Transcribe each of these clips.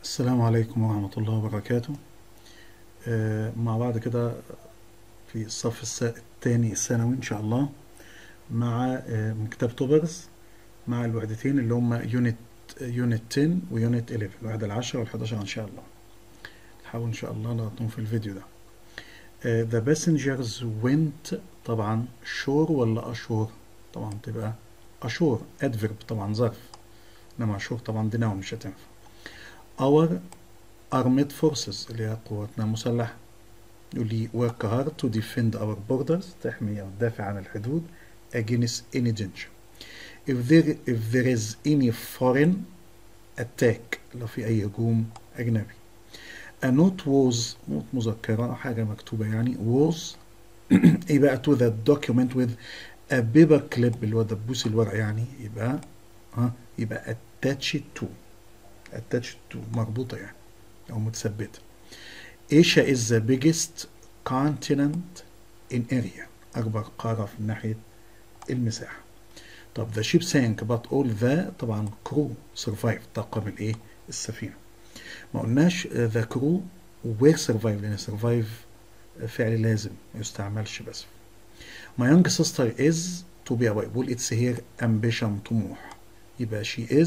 السلام عليكم ورحمة الله وبركاته آه، مع بعض كده في الصف الس- الثاني الثانوي إن شاء الله مع آه، من كتاب توبرز مع الوحدتين اللي هم يونت يونت 10 ويونت 11 الوحدة العشرة والحداشر إن شاء الله نحاول إن شاء الله نغطيهم في الفيديو ده آه، The passengers went طبعا شور ولا أشور طبعا تبقى أشور adverb طبعا ظرف إنما أشور طبعا دي noun مش هتنفع our armed forces اللي هي قواتنا المسلحة يقول لي work hard to defend our borders تحمي أو تدافع عن الحدود against any danger if there, if there is any foreign attack لو في أي هجوم أجنبي a note was نوت مذكرة أو حاجة مكتوبة يعني was إيه بقى to the document with a paper clip اللي هو دبوس الورق يعني يبقى ها يبقى attached to attached to مربوطة يعني أو متثبتة Asia is the biggest continent in area أكبر قارة في ناحية المساحة طب the ship sank but all the طبعا crew survived طاقم الإيه السفينة ما قلناش uh, the crew were survived لأن survive فعل لازم ما يستعملش بس my young sister is to be away بقول it's here ambition طموح يبقى she is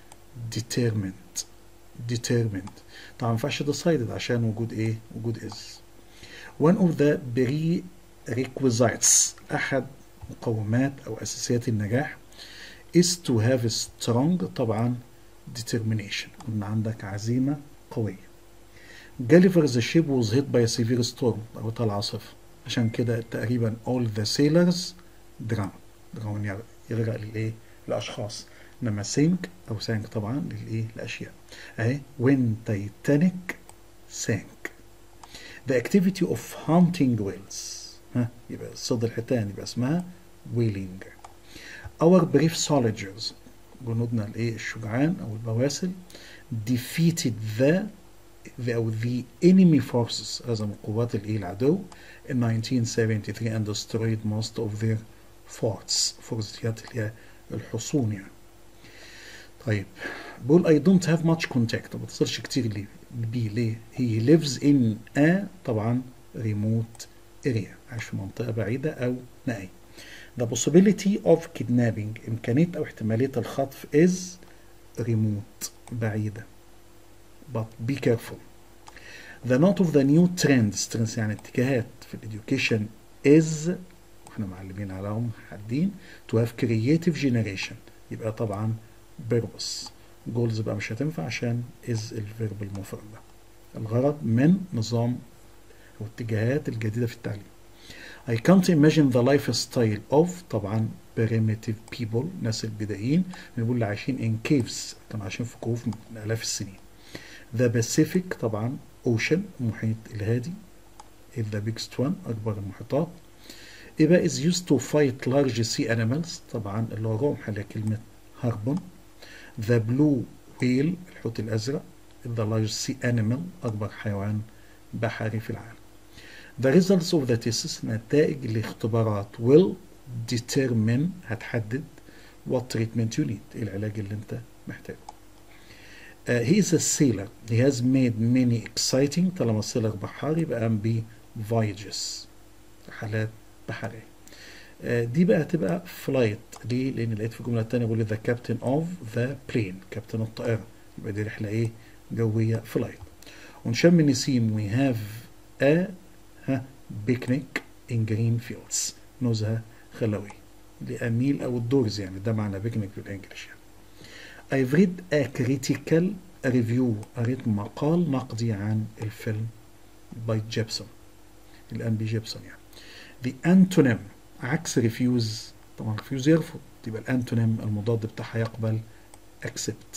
determined determined طبعا ما ينفعش decided عشان وجود ايه وجود is one of the prerequisites احد مقومات او اساسيات النجاح is to have a strong طبعا determination ان عندك عزيمة قوية Gulliver's ship was hit by a severe storm او العاصفة عشان كده تقريبا all the sailors drowned drowned يعني يرجع للايه الاشخاص انما سينك او سانك طبعا للايه الاشياء اهي when Titanic sank the activity of hunting whales ها يبقى صيد الحيتان يبقى اسمها whaling our brave soldiers جنودنا الايه الشجعان او البواسل defeated the the أو the enemy forces هزموا قوات الايه العدو in 1973 and destroyed most of their forts فرضيات اللي هي الحصون يعني طيب بقول I don't have much contact ما بتصلش كتير ليه بيه ليه he lives in a طبعا remote area عايش في منطقة بعيدة أو نائية the possibility of kidnapping إمكانية أو احتمالية الخطف is remote بعيدة but be careful the note of the new trends trends يعني اتجاهات في الeducation is احنا معلمين عليهم حادين to have creative generation يبقى طبعا purpose goals بقى مش هتنفع عشان is الفيرب المفرد ده الغرض من نظام او اتجاهات الجديدة في التعليم I can't imagine the lifestyle of طبعا primitive people ناس البدائيين بنقول اللي عايشين in caves كانوا عايشين في كهوف من آلاف السنين The Pacific طبعا ocean المحيط الهادي is the biggest one أكبر المحيطات يبقى is used to fight large sea animals طبعا اللي هو رمح اللي هي كلمة هاربون The blue whale الحوت الأزرق the large sea animal أكبر حيوان بحري في العالم The results of the tests نتائج الاختبارات will determine هتحدد what treatment you need العلاج اللي انت محتاجه Uh, he is a sailor. He has made many exciting طالما سيلر بحار يبقى قام ب voyages رحلات بحرية. Uh, دي بقى هتبقى flight ليه؟ لأن لقيت في الجملة التانية بيقول لي the captain of the plane كابتن الطائرة يبقى دي رحلة إيه؟ جوية flight. ونشم النسيم we have a ها picnic in green fields نزهة خلوية لأميل أو الدورز يعني ده معنى بيكنيك بالإنجلش يعني. I've read a critical review قريت مقال نقدي عن الفيلم by جيبسون الآن بجيبسون يعني the antonym عكس refuse طبعا refuse يرفض يبقى الانتونيم المضاد بتاعها يقبل accept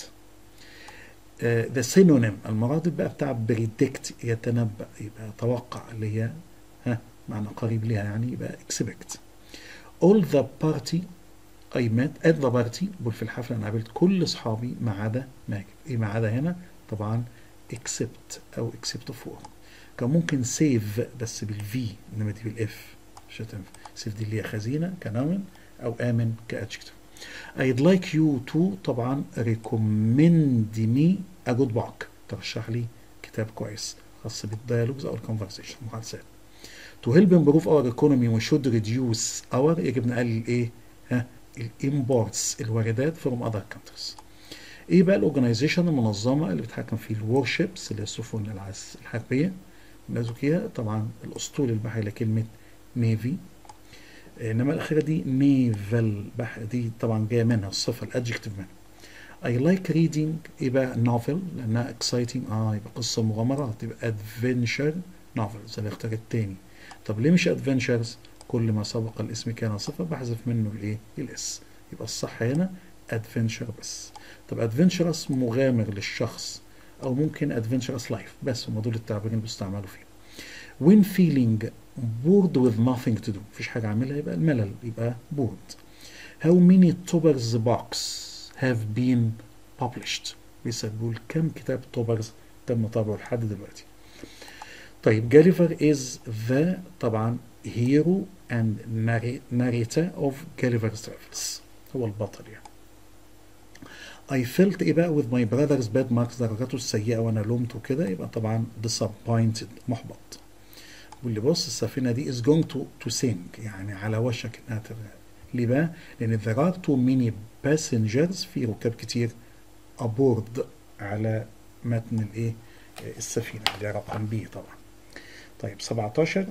uh, the synonym المرادف بقى بتاع predict يتنبأ يبقى توقع اللي هي ها معنى قريب ليها يعني يبقى expect all the party I met at the party بقول في الحفلة أنا قابلت كل أصحابي ما عدا ماجد إيه ما عدا هنا طبعا except أو except for كان ممكن save بس بالفي إنما دي بالإف مش هتنفع save دي اللي هي خزينة كنون أو آمن كأدجكتيف I'd like you to طبعا recommend me a good book ترشح لي كتاب كويس خاص بالديالوجز او الكونفرسيشن المحادثات to help improve our economy we should reduce our يجب نقلل ايه ها الامبورتس الواردات from other countries ايه بقى الاورجنايزيشن المنظمه اللي بتحكم في الورشيبس اللي هي السفن العس الحربيه النازوكيه طبعا الاسطول البحري لكلمه نيفي انما الاخيره دي نيفل بحر دي طبعا جايه منها الصفه الادجكتيف منها I like reading ايه بقى novel لانها exciting اه يبقى قصه مغامرات يبقى adventure novel زي الاختيار التاني طب ليه مش adventures كل ما سبق الاسم كان صفه بحذف منه الايه الاس يبقى الصح هنا adventure بس طب adventurous مغامر للشخص او ممكن adventurous life بس هم دول التعبيرين اللي بيستعملوا فيه when feeling bored with nothing to do مفيش حاجة أعملها يبقى الملل يبقى bored how many Tobers books have been published بيسأل بيقول كم كتاب توبرز تم طبعه لحد دلوقتي طيب جاليفر is the طبعا hero and narrator of Gulliver's Travels هو البطل يعني I felt ايه بقى with my brother's bad marks درجاته السيئة وانا لومته كده يبقى طبعا disappointed محبط بيقول لي بص السفينة دي is going to, to sink يعني على وشك انها تغرق ليه بقى؟ لأن there are too many passengers في ركاب كتير aboard على متن الايه السفينة اللي رقم بي طبعا طيب 17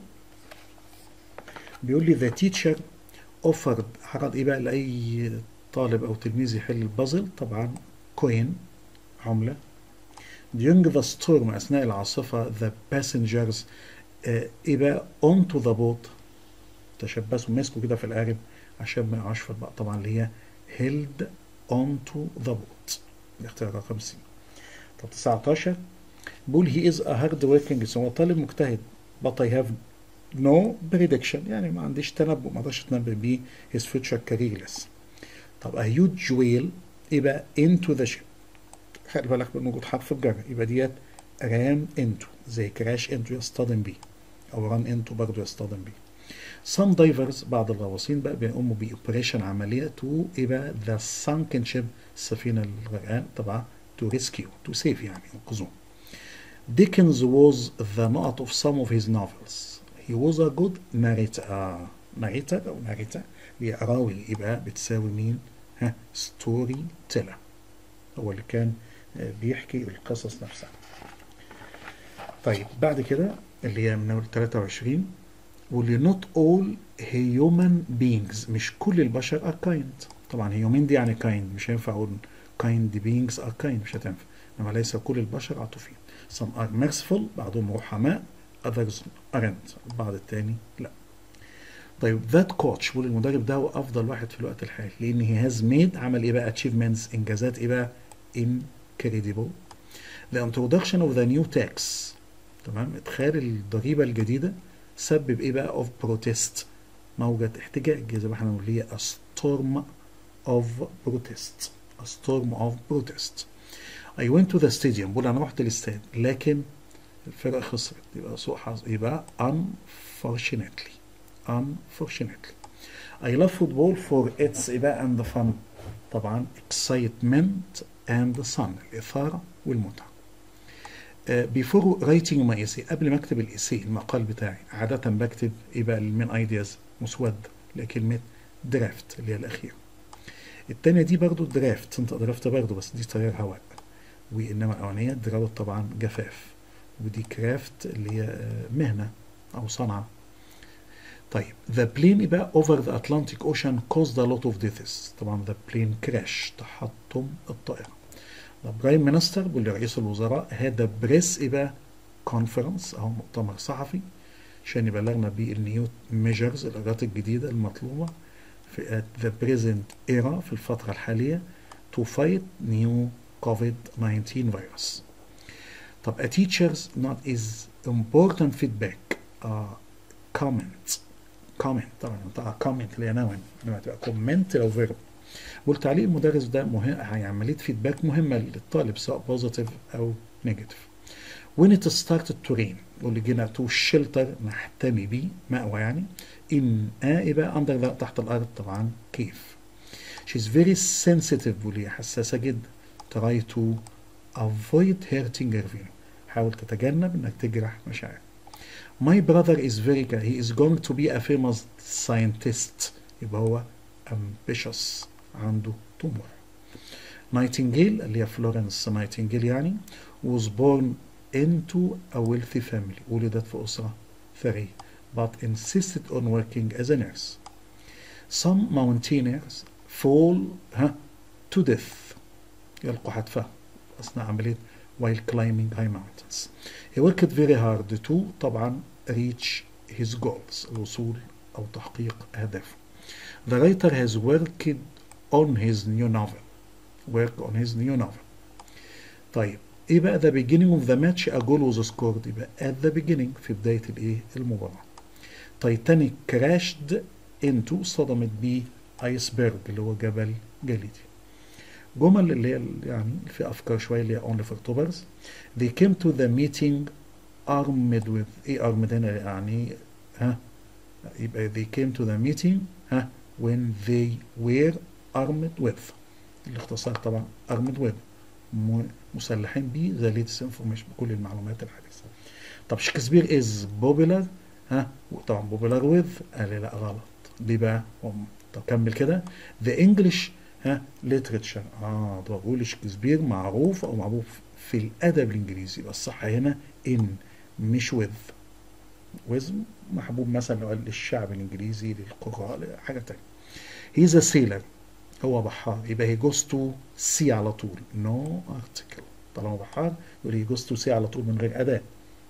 بيقول لي the teacher offered عرض ايه بقى لأي طالب أو تلميذ يحل البازل طبعا كوين عملة during the storm أثناء العاصفة the passengers آه ايه بقى onto the boat تشبثوا مسكوا كده في القارب عشان ما يقعوش في البحر طبعا اللي هي held onto the boat الاختيار رقم سي طب 19 بيقول he is a hard working هو طالب مجتهد but I have no prediction يعني ما عنديش تنبؤ ما اقدرش اتنبأ بيه his future career لسه طب a huge whale يبقى into the ship خلي بالك من وجود حرف الجر يبقى ديت رام into زي كراش into يصطدم بيه او ران into برضه يصطدم بيه some divers بعض الغواصين بقى بيقوموا بأوبريشن عملية تو ايه بقى the sunken ship السفينة الغرقان طبعا to rescue to save يعني ينقذوه Dickens was the نقط of some of his novels he was a good narrator آه. narrator أو narrator هي راوي يبقى بتساوي مين ها ستوري تيلر هو اللي كان بيحكي القصص نفسها طيب بعد كده اللي هي من اول 23 واللي not all human beings مش كل البشر are kind طبعا human دي يعني kind مش هينفع اقول kind beings are kind مش هتنفع انما ليس كل البشر عاطفيين some are merciful بعضهم رحماء others aren't البعض التاني لا طيب ذات كوتش بيقول المدرب ده هو افضل واحد في الوقت الحالي لان هي هاز ميد عمل ايه بقى اتشيفمنتس انجازات ايه بقى incredible the introduction of the new tax تمام ادخال الضريبه الجديده سبب ايه بقى of protest موجة احتجاج زي ما احنا بنقول هي a storm of protest a storm of protest I went to the stadium بقول انا رحت الاستاد لكن الفرقه خسرت يبقى سوء حظ يبقى unfortunately unfortunately I love football for its إباء and the fun طبعا excitement and the fun الإثارة والمتعة uh, before writing my essay قبل ما أكتب الإيسي المقال بتاعي عادة بكتب إيه بقى المين ايدياز مسودة لكلمة درافت اللي هي الأخيرة التانية دي برضو درافت انت درافت برضو بس دي تيار هواء وإنما الأولانية دراوت طبعا جفاف ودي كرافت اللي هي مهنة أو صنعة طيب the plane يبقى over the Atlantic Ocean caused a lot of deaths طبعا the plane crash تحطم الطائرة the prime minister بيقول لرئيس الوزراء هذا بريس يبقى conference أو مؤتمر صحفي عشان يبلغنا بالنيو measures الإجراءات الجديدة المطلوبة في at the present era في الفترة الحالية to fight new COVID-19 virus طب a teacher's not is important feedback uh, comment كومنت طبعا منطقه كومنت اللي هي نون لما تبقى كومنت لو فيرب والتعليق المدرس ده مهم يعني عمليه فيدباك مهمه للطالب سواء بوزيتيف او نيجاتيف when it started to rain واللي جينا تو شيلتر نحتمي بيه مأوى يعني ان يبقى اندر تحت الارض طبعا كيف she's very sensitive واللي حساسه جدا try to avoid hurting your feelings حاول تتجنب انك تجرح مشاعرك My brother is very good. He is going to be a famous scientist. يبقى هو ambitious عنده طموح. نايتنجيل اللي هي فلورنس نايتنجيل يعني was born into a wealthy family. ولدت في أسرة ثرية but insisted on working as a nurse. Some mountaineers fall ها, to death. يلقوا حتفهم أثناء عملية while climbing high mountains. He worked very hard to طبعا reach his goals الوصول أو تحقيق أهدافه. The writer has worked on his new novel. Work on his new novel. طيب ايه بقى the beginning of the match a goal was scored يبقى at the beginning في بداية الايه المباراة. تايتانيك crashed into صدمت بيه ايسبرج اللي هو جبل جليدي. جمل اللي هي يعني في افكار شويه اللي هي only for toppers they came to the meeting armed with ايه armed هنا يعني ها يبقى they came to the meeting ها when they were armed with الاختصار طبعا armed with مسلحين بيه the latest information بكل المعلومات الحديثه طب شكسبير is popular ها طبعا popular with قال لي لا غلط ليه بقى طب كمل كده the English ها ليترتشر اه ده بقول شكسبير معروف او معروف في الادب الانجليزي يبقى الصح هنا ان مش وذ وذ محبوب مثلا لو قال للشعب الانجليزي للقراء حاجه تانية هيز ا سيلر هو بحار يبقى هي جوز تو سي على طول نو no ارتكل طالما بحار يقول هي جوز تو سي على طول من غير اداه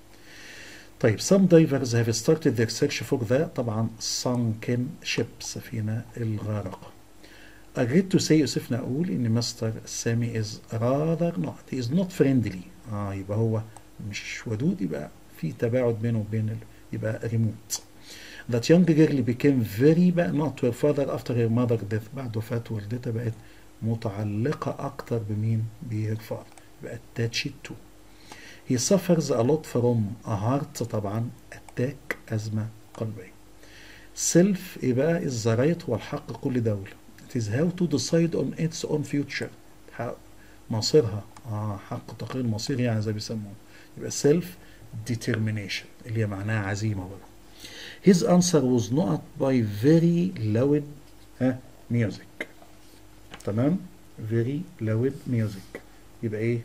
طيب some divers have started their search for the طبعا sunken ship سفينه الغارقه agreed to say يوسفنا أقول إن مستر سامي is rather not he is not friendly آه يبقى هو مش ودود يبقى في تباعد بينه وبين ال... يبقى ريموت that young girl became very bad not to her father after her mother death بعد وفاة والدتها بقت متعلقة أكتر بمين؟ بher father يبقى attached to he suffers a lot from a heart طبعا attack أزمة قلبية self إيه بقى الزرايط هو الحق كل دولة it is how to decide on its own future مصيرها آه حق تقرير المصير يعني زي بيسموه يبقى self determination اللي هي معناها عزيمة بقى his answer was not by very loud ها music تمام very loud music يبقى ايه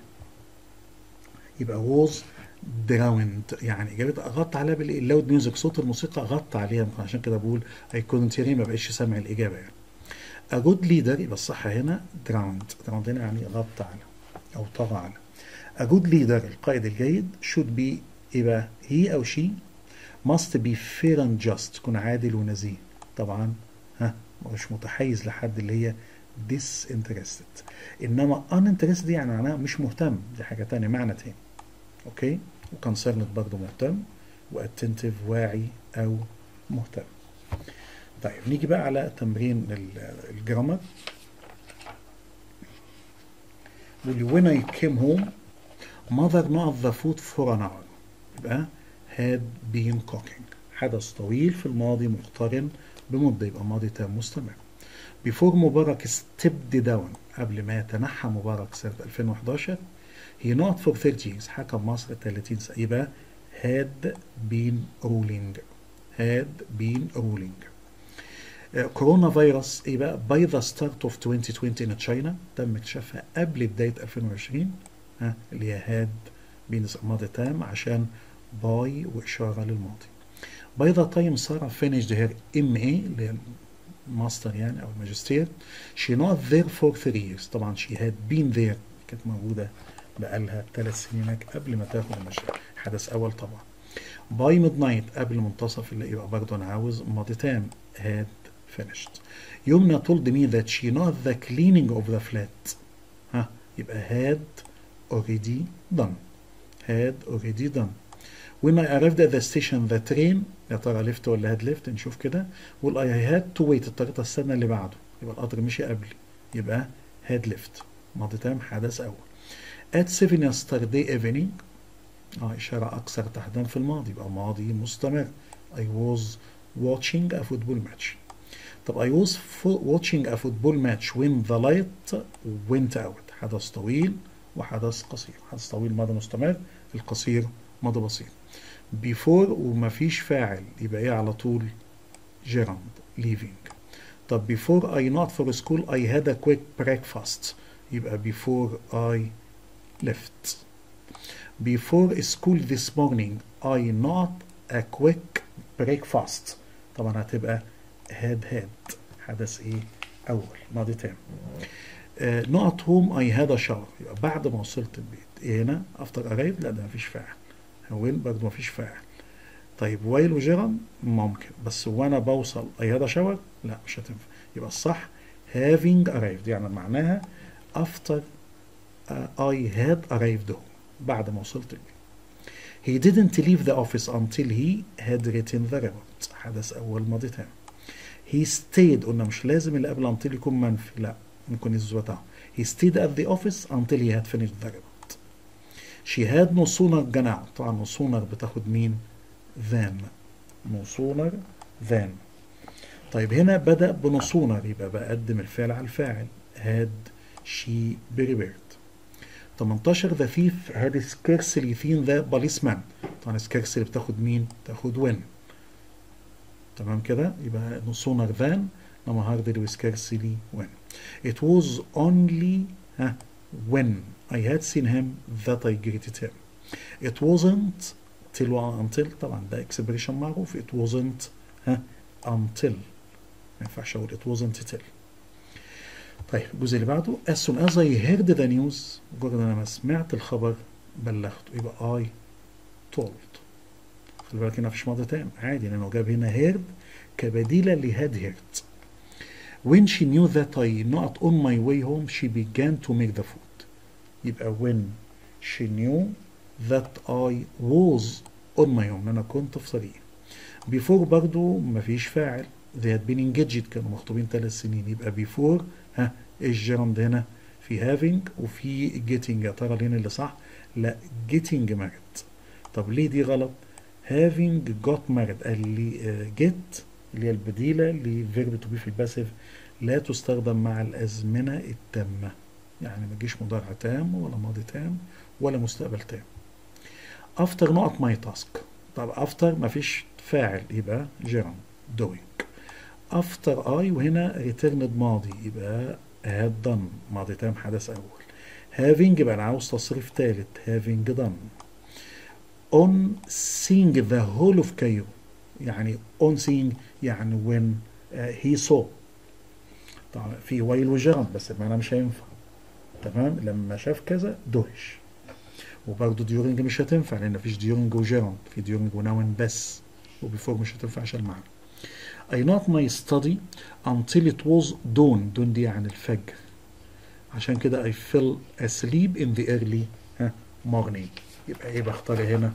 يبقى was drowned يعني اجابتها غطى عليها بالايه اللود ميوزك صوت الموسيقى غطى عليها عشان كده بقول I couldn't hear ما بقاش سامع الاجابه يعني A good leader يبقى الصح هنا drowned drowned هنا يعني غطى على أو طغى على A good leader القائد الجيد should be يبقى he أو she must be fair and just تكون عادل ونزيه طبعا ها مش متحيز لحد اللي هي disinterested إنما uninterested يعني معناها مش مهتم دي حاجة تانية معنى تاني أوكي وكونسيرنت برضه مهتم واتنتيف واعي أو مهتم طيب نيجي بقى على تمرين الجرامر بيقول لي when I came home mother not the food for an hour يبقى had been cooking حدث طويل في الماضي مقترن بمدة يبقى ماضي تام مستمر before مبارك stepped down قبل ما يتنحى مبارك سنة 2011 he not for 30 years حكم مصر 30 سنة يبقى had been ruling had been ruling كورونا فيروس ايه بقى باي ذا ستارت اوف 2020 ان تشاينا تم اكتشافها قبل بدايه 2020 ها اللي هي هاد بين ماضي تام عشان باي واشاره للماضي باي ذا تايم ساره فينيشد هير ام اي اللي هي الماستر يعني او الماجستير شي نوت ذير فور 3 years طبعا شي هاد بين ذير كانت موجوده بقالها ثلاث سنين هناك قبل ما تاخد الماجستير حدث اول طبعا باي ميد نايت قبل منتصف اللي يبقى برضه انا عاوز ماضي تام هاد finished. يمنى told me that she not the cleaning of the flat. ها يبقى had already done. had already done. When I arrived at the station the train يا ترى left ولا had left نشوف كده. وال I had to wait اضطريت استنى اللي بعده. يبقى القطر مشي قبلي. يبقى had left. ماضي تام حدث أول. At 7 yesterday evening اه إشارة أكثر تحديدا في الماضي يبقى ماضي مستمر. I was watching a football match. طب I was watching a football match when the light went out حدث طويل وحدث قصير حدث طويل ماضي مستمر القصير ماضي بسيط before ومفيش فاعل يبقى ايه على طول gerund leaving طب before I not for school I had a quick breakfast يبقى before I left before school this morning I not a quick breakfast طبعا هتبقى had had حدث ايه اول ماضي تام uh, not whom I had a shower يبقى بعد ما وصلت البيت ايه هنا after arrived لا ده مفيش فاعل وين برضه مفيش فاعل طيب وايل وجيران ممكن بس وانا بوصل I had a shower لا مش هتنفع يبقى الصح having arrived يعني معناها after uh, I had arrived home بعد ما وصلت البيت He didn't leave the office until he had written the report حدث أول ماضي تام He stayed قلنا مش لازم اللي قبل until يكون منفي لا ممكن يثبت اهو He stayed at the office until he had finished the report She had no sooner gone out طبعا no sooner بتاخد مين than no sooner than طيب هنا بدأ بنصونر يبقى بقدم الفعل على الفاعل had she prepared 18 the thief had scarcely seen the policeman طبعا scarcely بتاخد مين؟ تاخد when تمام كده يبقى no sooner than انما hardly scarcely when it was only ها when I had seen him that I greeted him it wasn't till until طبعا ده expression معروف it wasn't ها until ما ينفعش اقول it wasn't till طيب الجزء اللي بعده as soon as I heard the news مجرد انا ما سمعت الخبر بلغته يبقى I told خلي بالك هنا مفيش ماضي تام عادي لانه جاب هنا heard كبديلة ل had heard when she knew that I not on my way home she began to make the food يبقى when she knew that I was on my own انا كنت في طريقي before برضو مفيش فاعل they had been engaged كانوا مخطوبين ثلاث سنين يبقى before ها الجرند هنا في having وفي getting يا ترى هنا اللي صح لا getting married طب ليه دي غلط having got married قال لي uh, get اللي هي البديلة لفيرب تو بي في الباسيف لا تستخدم مع الأزمنة التامة يعني ما تجيش مضارع تام ولا ماضي تام ولا مستقبل تام after not my task طب after ما فيش فاعل يبقى gerund doing after I وهنا returned ماضي يبقى had done ماضي تام حدث أول having يبقى أنا عاوز تصريف ثالث having done on seeing the whole of Cairo يعني on seeing يعني when uh, he saw طبعا في ويل وجرم بس المعنى مش هينفع تمام لما شاف كذا دهش وبرضه ديورنج مش هتنفع لان مفيش ديورنج وجيرون في ديورنج وناون بس وبيفور مش هتنفع عشان المعنى I not my study until it was dawn dawn دي يعني الفجر عشان كده I fell asleep in the early ها, morning يبقى ايه بختار هنا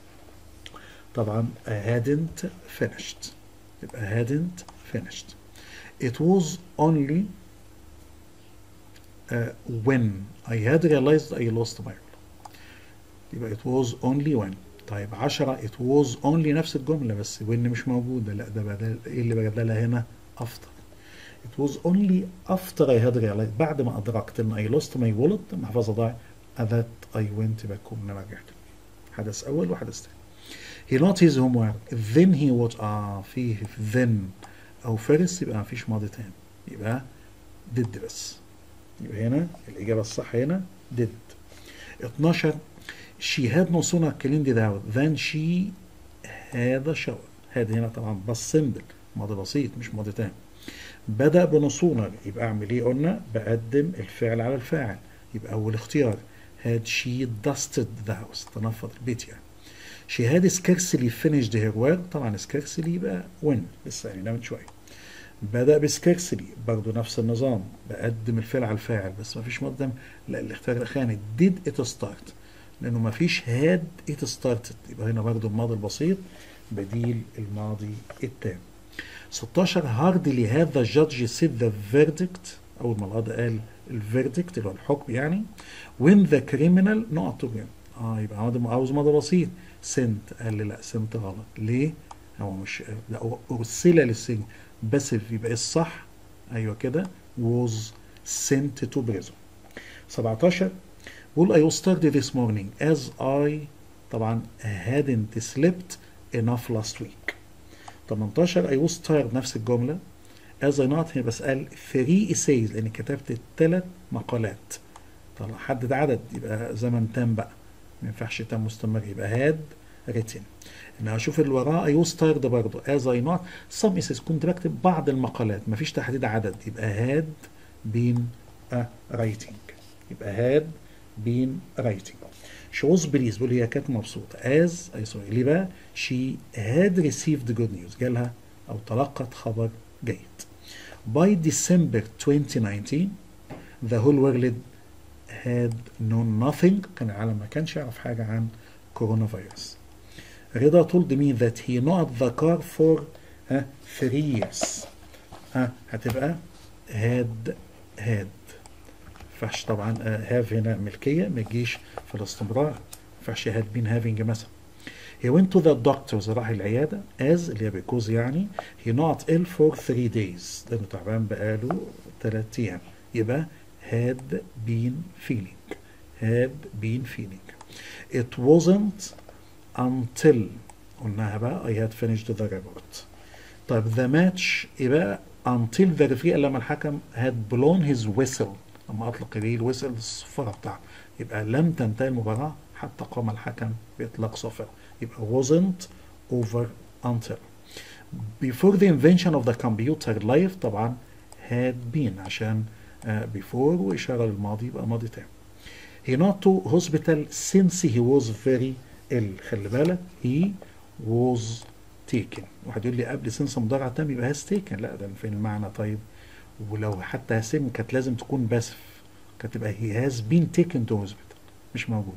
طبعا I hadn't finished يبقى hadn't finished it was only uh, when I had realized I lost my يبقى it was only when طيب 10 it was only نفس الجملة بس when مش موجودة لا ده بدل ايه اللي بدلها هنا after it was only after I had realized بعد ما أدركت إن I lost my wallet محفظة ضاع that I went back home إن أنا رجعت حدث أول وحدث تاني he not his homework then he was آه فيه then أو first يبقى مفيش ماضي تاني يبقى did بس يبقى هنا الإجابة الصح هنا did 12 she had no sooner cleaned it out than she had a shower had هنا طبعا بس سمبل ماضي بسيط مش ماضي تام بدأ بنصونر يبقى أعمل إيه قلنا بقدم الفعل على الفاعل يبقى أول اختيار had she dusted the house تنفض البيت يعني she had scarcely finished her work طبعا scarcely يبقى when لسه يعني من شوية بدأ بسكارسلي برضه نفس النظام بقدم الفعل على الفاعل بس ما فيش ماضي تام لا الاختيار الأخراني did it start لأنه ما فيش had it started يبقى هنا برضه الماضي البسيط بديل الماضي التام 16 hardly had the judge said the verdict أول ما القاضي قال الفيردكت اللي هو الحكم يعني when the criminal not to win اه يبقى عاوز ماضي بسيط sent قال لي لا sent غلط ليه؟ هو مش لا هو أرسل للسجن بس يبقى الصح ايوه كده was sent to prison 17 قول I was tired this morning as I طبعا hadn't slept enough last week 18 I was tired نفس الجملة as I not هي بس قال 3 essays لأن كتبت ثلاث مقالات طلع حدد عدد يبقى زمن تام بقى ما ينفعش تام مستمر يبقى had written انا هشوف اللي وراه I was tired برضه as I not some essays كنت بكتب بعض المقالات مفيش تحديد عدد يبقى had been a writing يبقى had been writing she was pleased بيقول هي كانت مبسوطة as أي سوري ليه بقى she had received good news جالها أو تلقت خبر جيد by December 2019 the whole world had known nothing كان العالم ما كانش يعرف حاجة عن كورونا فيروس رضا told me that he not the car for uh, three years ها هتبقى had had ينفعش طبعا هاف هنا ملكية ما تجيش في الاستمرار ما ينفعش هاد بين هافينج مثلا he went to the doctors راح العيادة as اللي هي because يعني he not ill for three days لأنه تعبان بقاله ثلاث أيام يبقى had been feeling had been feeling it wasn't until قلناها بقى I had finished the report طيب the match يبقى until the referee لما الحكم had blown his whistle لما اطلق ليه الويسل الصفاره بتاعته يبقى لم تنتهي المباراه حتى قام الحكم باطلاق صفر يبقى wasn't over until before the invention of the computer life طبعا had been عشان uh, before واشاره للماضي يبقى ماضي تام he not to hospital since he was very ill خلي بالك he was taken واحد يقول لي قبل since مضارع تام يبقى has taken لا ده فين المعنى طيب ولو حتى هسيم كانت لازم تكون باسف كانت تبقى he has been taken to hospital مش موجود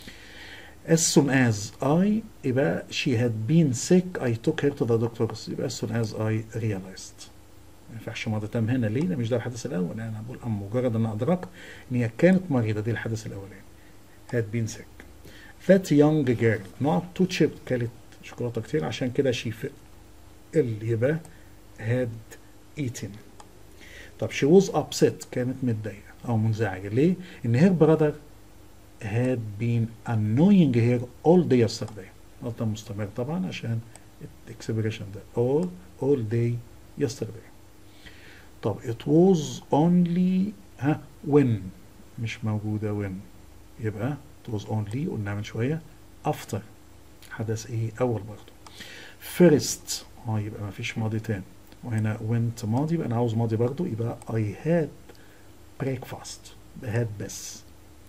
as soon as I يبقى she had been sick I took her to the doctor يبقى as soon as I realized ما ينفعش ماضي تام هنا ليه؟ ده مش ده الحدث الأول أنا بقول أم مجرد أن أدركت إن هي كانت مريضة دي الحدث الأولاني had been sick that young girl not too chip كانت شوكولاتة كتير عشان كده she اللي يبقى had eaten طب she was upset كانت متضايقة أو منزعجة ليه؟ إن her brother had been annoying her all day yesterday غلطة مستمر طبعا عشان الاكسبريشن ده all all day yesterday طب it was only ها when مش موجودة when يبقى it was only قلنا من شوية after حدث ايه أول برضه first اه يبقى ما فيش ماضي تاني وهنا went ماضي يبقى انا عاوز ماضي برضو يبقى I had breakfast had بس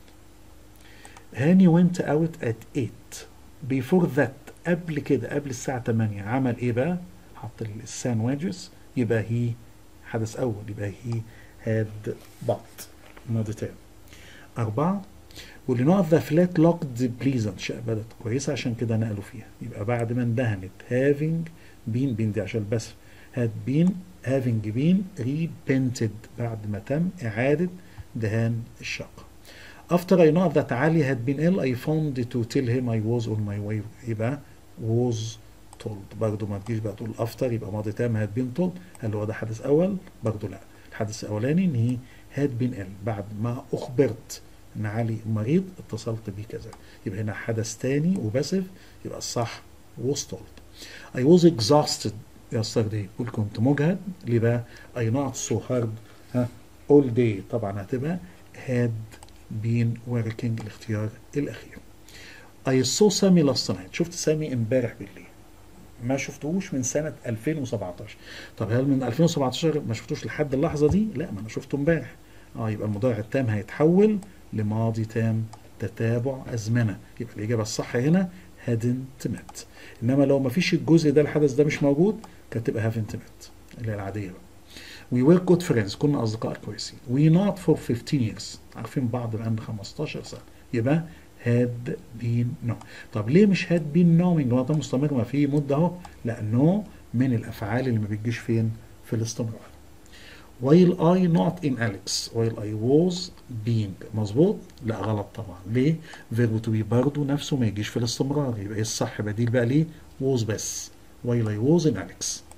هاني went out at 8 before that قبل كده قبل الساعة 8 عمل ايه بقى حط الساندويتشز يبقى هي حدث أول يبقى هي had bought ماضي تاني أربعة واللي نقط ذا فلات لوكد بليزنت شقة بدت كويسة عشان كده نقلوا فيها يبقى بعد ما اندهنت having been been دي عشان بس had been having been repented بعد ما تم إعادة دهان الشقة after I know that Ali had been ill I found to tell him I was on my way يبقى was told برضه ما تجيش بقى تقول after يبقى ماضي تام had been told هل هو ده حدث أول برضه لا الحدث الأولاني إن هي had been ill بعد ما أخبرت إن علي مريض اتصلت بيه كذا يبقى هنا حدث تاني وباسف يبقى الصح was told I was exhausted yesterday قول كنت مجهد ليه بقى I not so hard ها all day طبعا هتبقى had been working الاختيار الأخير I saw سامي last night شفت سامي امبارح بالليل ما شفتهوش من سنة 2017 طب هل من 2017 ما شفتوش لحد اللحظة دي لا ما انا شفته امبارح اه يبقى المضارع التام هيتحول لماضي تام تتابع أزمنة يبقى الإجابة الصح هنا hadn't met إنما لو ما فيش الجزء ده الحدث ده مش موجود كانت تبقى haven't met اللي هي العادية بقى We were good friends كنا أصدقاء كويسين We not for 15 years عارفين بعض بقالنا 15 سنة يبقى had been no طب ليه مش had been knowing هو ده مستمر ما فيه مدة أهو لا no من الأفعال اللي ما بتجيش فين في الاستمرار while I not in Alex while I was being مظبوط لا غلط طبعا ليه verb to be برضه نفسه ما يجيش في الاستمرار يبقى ايه الصح بديل بقى ليه was بس while I was in Alex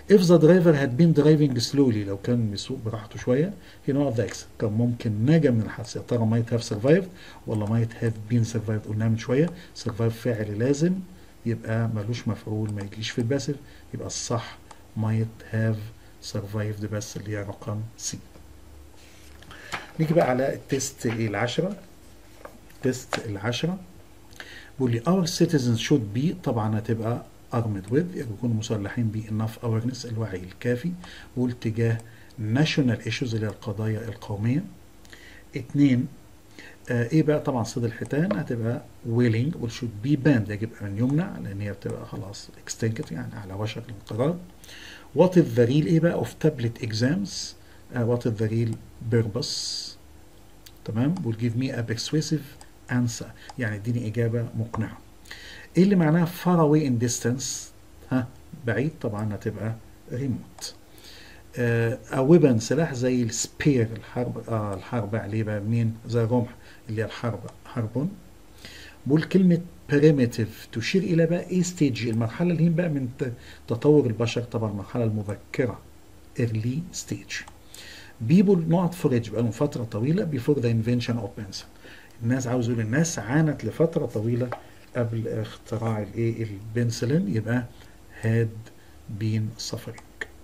if the driver had been driving slowly لو كان بيسوق براحته شويه he know of the accident كان ممكن نجا من الحادثه يا ترى might have survived ولا might have been survived قلنا من شويه survive فاعل لازم يبقى ملوش مفعول ما يجيش في الباسف يبقى الصح might have survived بس اللي هي رقم سي نيجي بقى على التست العشرة تيست العشرة بيقول لي our citizens should be طبعا هتبقى armed with يكونوا مسلحين ب enough awareness الوعي الكافي بيقول تجاه national issues اللي هي القضايا القومية اتنين آه ايه بقى طبعا صيد الحيتان هتبقى willing و should be banned يجب ان يمنع لان هي بتبقى خلاص extinct يعني على وشك الانقراض what is the real ايه بقى of tablet exams uh, what is the real purpose تمام will give me a persuasive answer يعني اديني اجابه مقنعه ايه اللي معناها far away in distance ها بعيد طبعا هتبقى remote آه a weapon سلاح زي السبير الحرب آه الحرب عليه بقى مين زي الرمح اللي هي الحرب حرب بقول كلمة primitive تشير إلى بقى إيه ستيج المرحلة اللي هي بقى من تطور البشر طبعا المرحلة المبكرة early stage people not forage بقى لهم فترة طويلة before the invention of pencil الناس عاوز يقول الناس عانت لفترة طويلة قبل اختراع الايه البنسلين يبقى had been suffering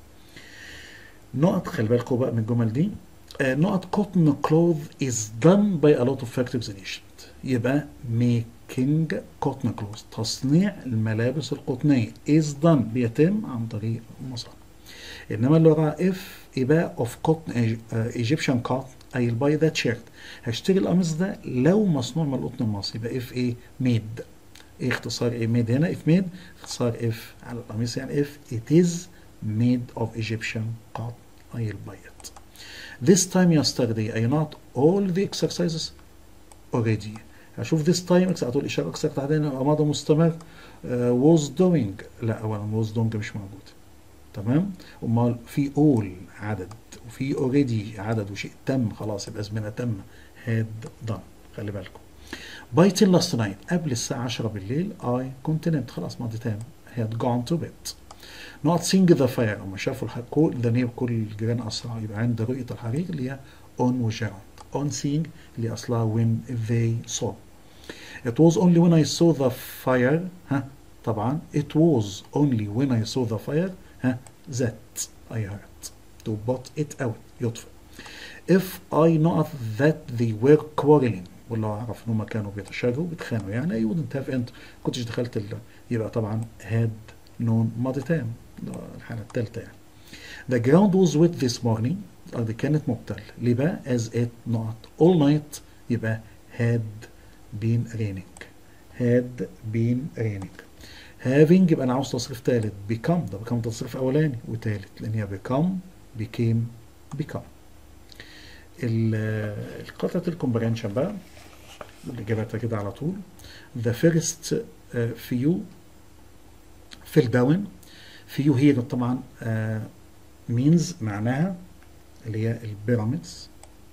نقط خلي بالكم بقى من الجمل دي آه نقط cotton cloth is done by a lot of factories in Egypt يبقى making cotton clothes تصنيع الملابس القطنية is done بيتم عن طريق المصانع انما اللي وراها if يبقى of cotton Egyptian cotton I will buy that shirt هشتري القميص ده لو مصنوع من القطن المصري يبقى if ايه made ايه اختصار ايه made هنا if made اختصار if على القميص يعني if it is made of Egyptian cotton I will buy it this time yesterday I not all the exercises already هشوف this time هتقول اشاره اكثر تحديدا ماضي مستمر uh, was doing لا اولا was doing مش موجود تمام امال في all عدد وفي already عدد وشيء تم خلاص يبقى ازمنه تم had done خلي بالكم by till last night قبل الساعه 10 بالليل I كنت نمت خلاص ماضي تام had gone to bed not seeing the fire هم شافوا الحريق كل ده نير كل الجيران اسرع يبقى عند رؤيه الحريق اللي هي on وجاوند on seeing اللي اصلها when they saw it was only when I saw the fire ها طبعا it was only when I saw the fire ها that I heard to put it out يطفئ if I know that they were quarreling والله اعرف ان هم كانوا بيتشاجروا بيتخانقوا يعني I wouldn't have انت كنتش دخلت ال... يبقى طبعا had known ماضي تام الحالة الثالثة يعني The ground was wet this morning الأرض كانت مبتل ليه بقى as it not all night يبقى had been raining had been raining having يبقى أنا عاوز تصريف ثالث become ده become تصريف أولاني وثالث لأن هي become became become القطعة الكومبرينشن بقى اللي جابتها كده على طول the first uh, few fill down few هي طبعا uh, means معناها اللي هي البيراميدز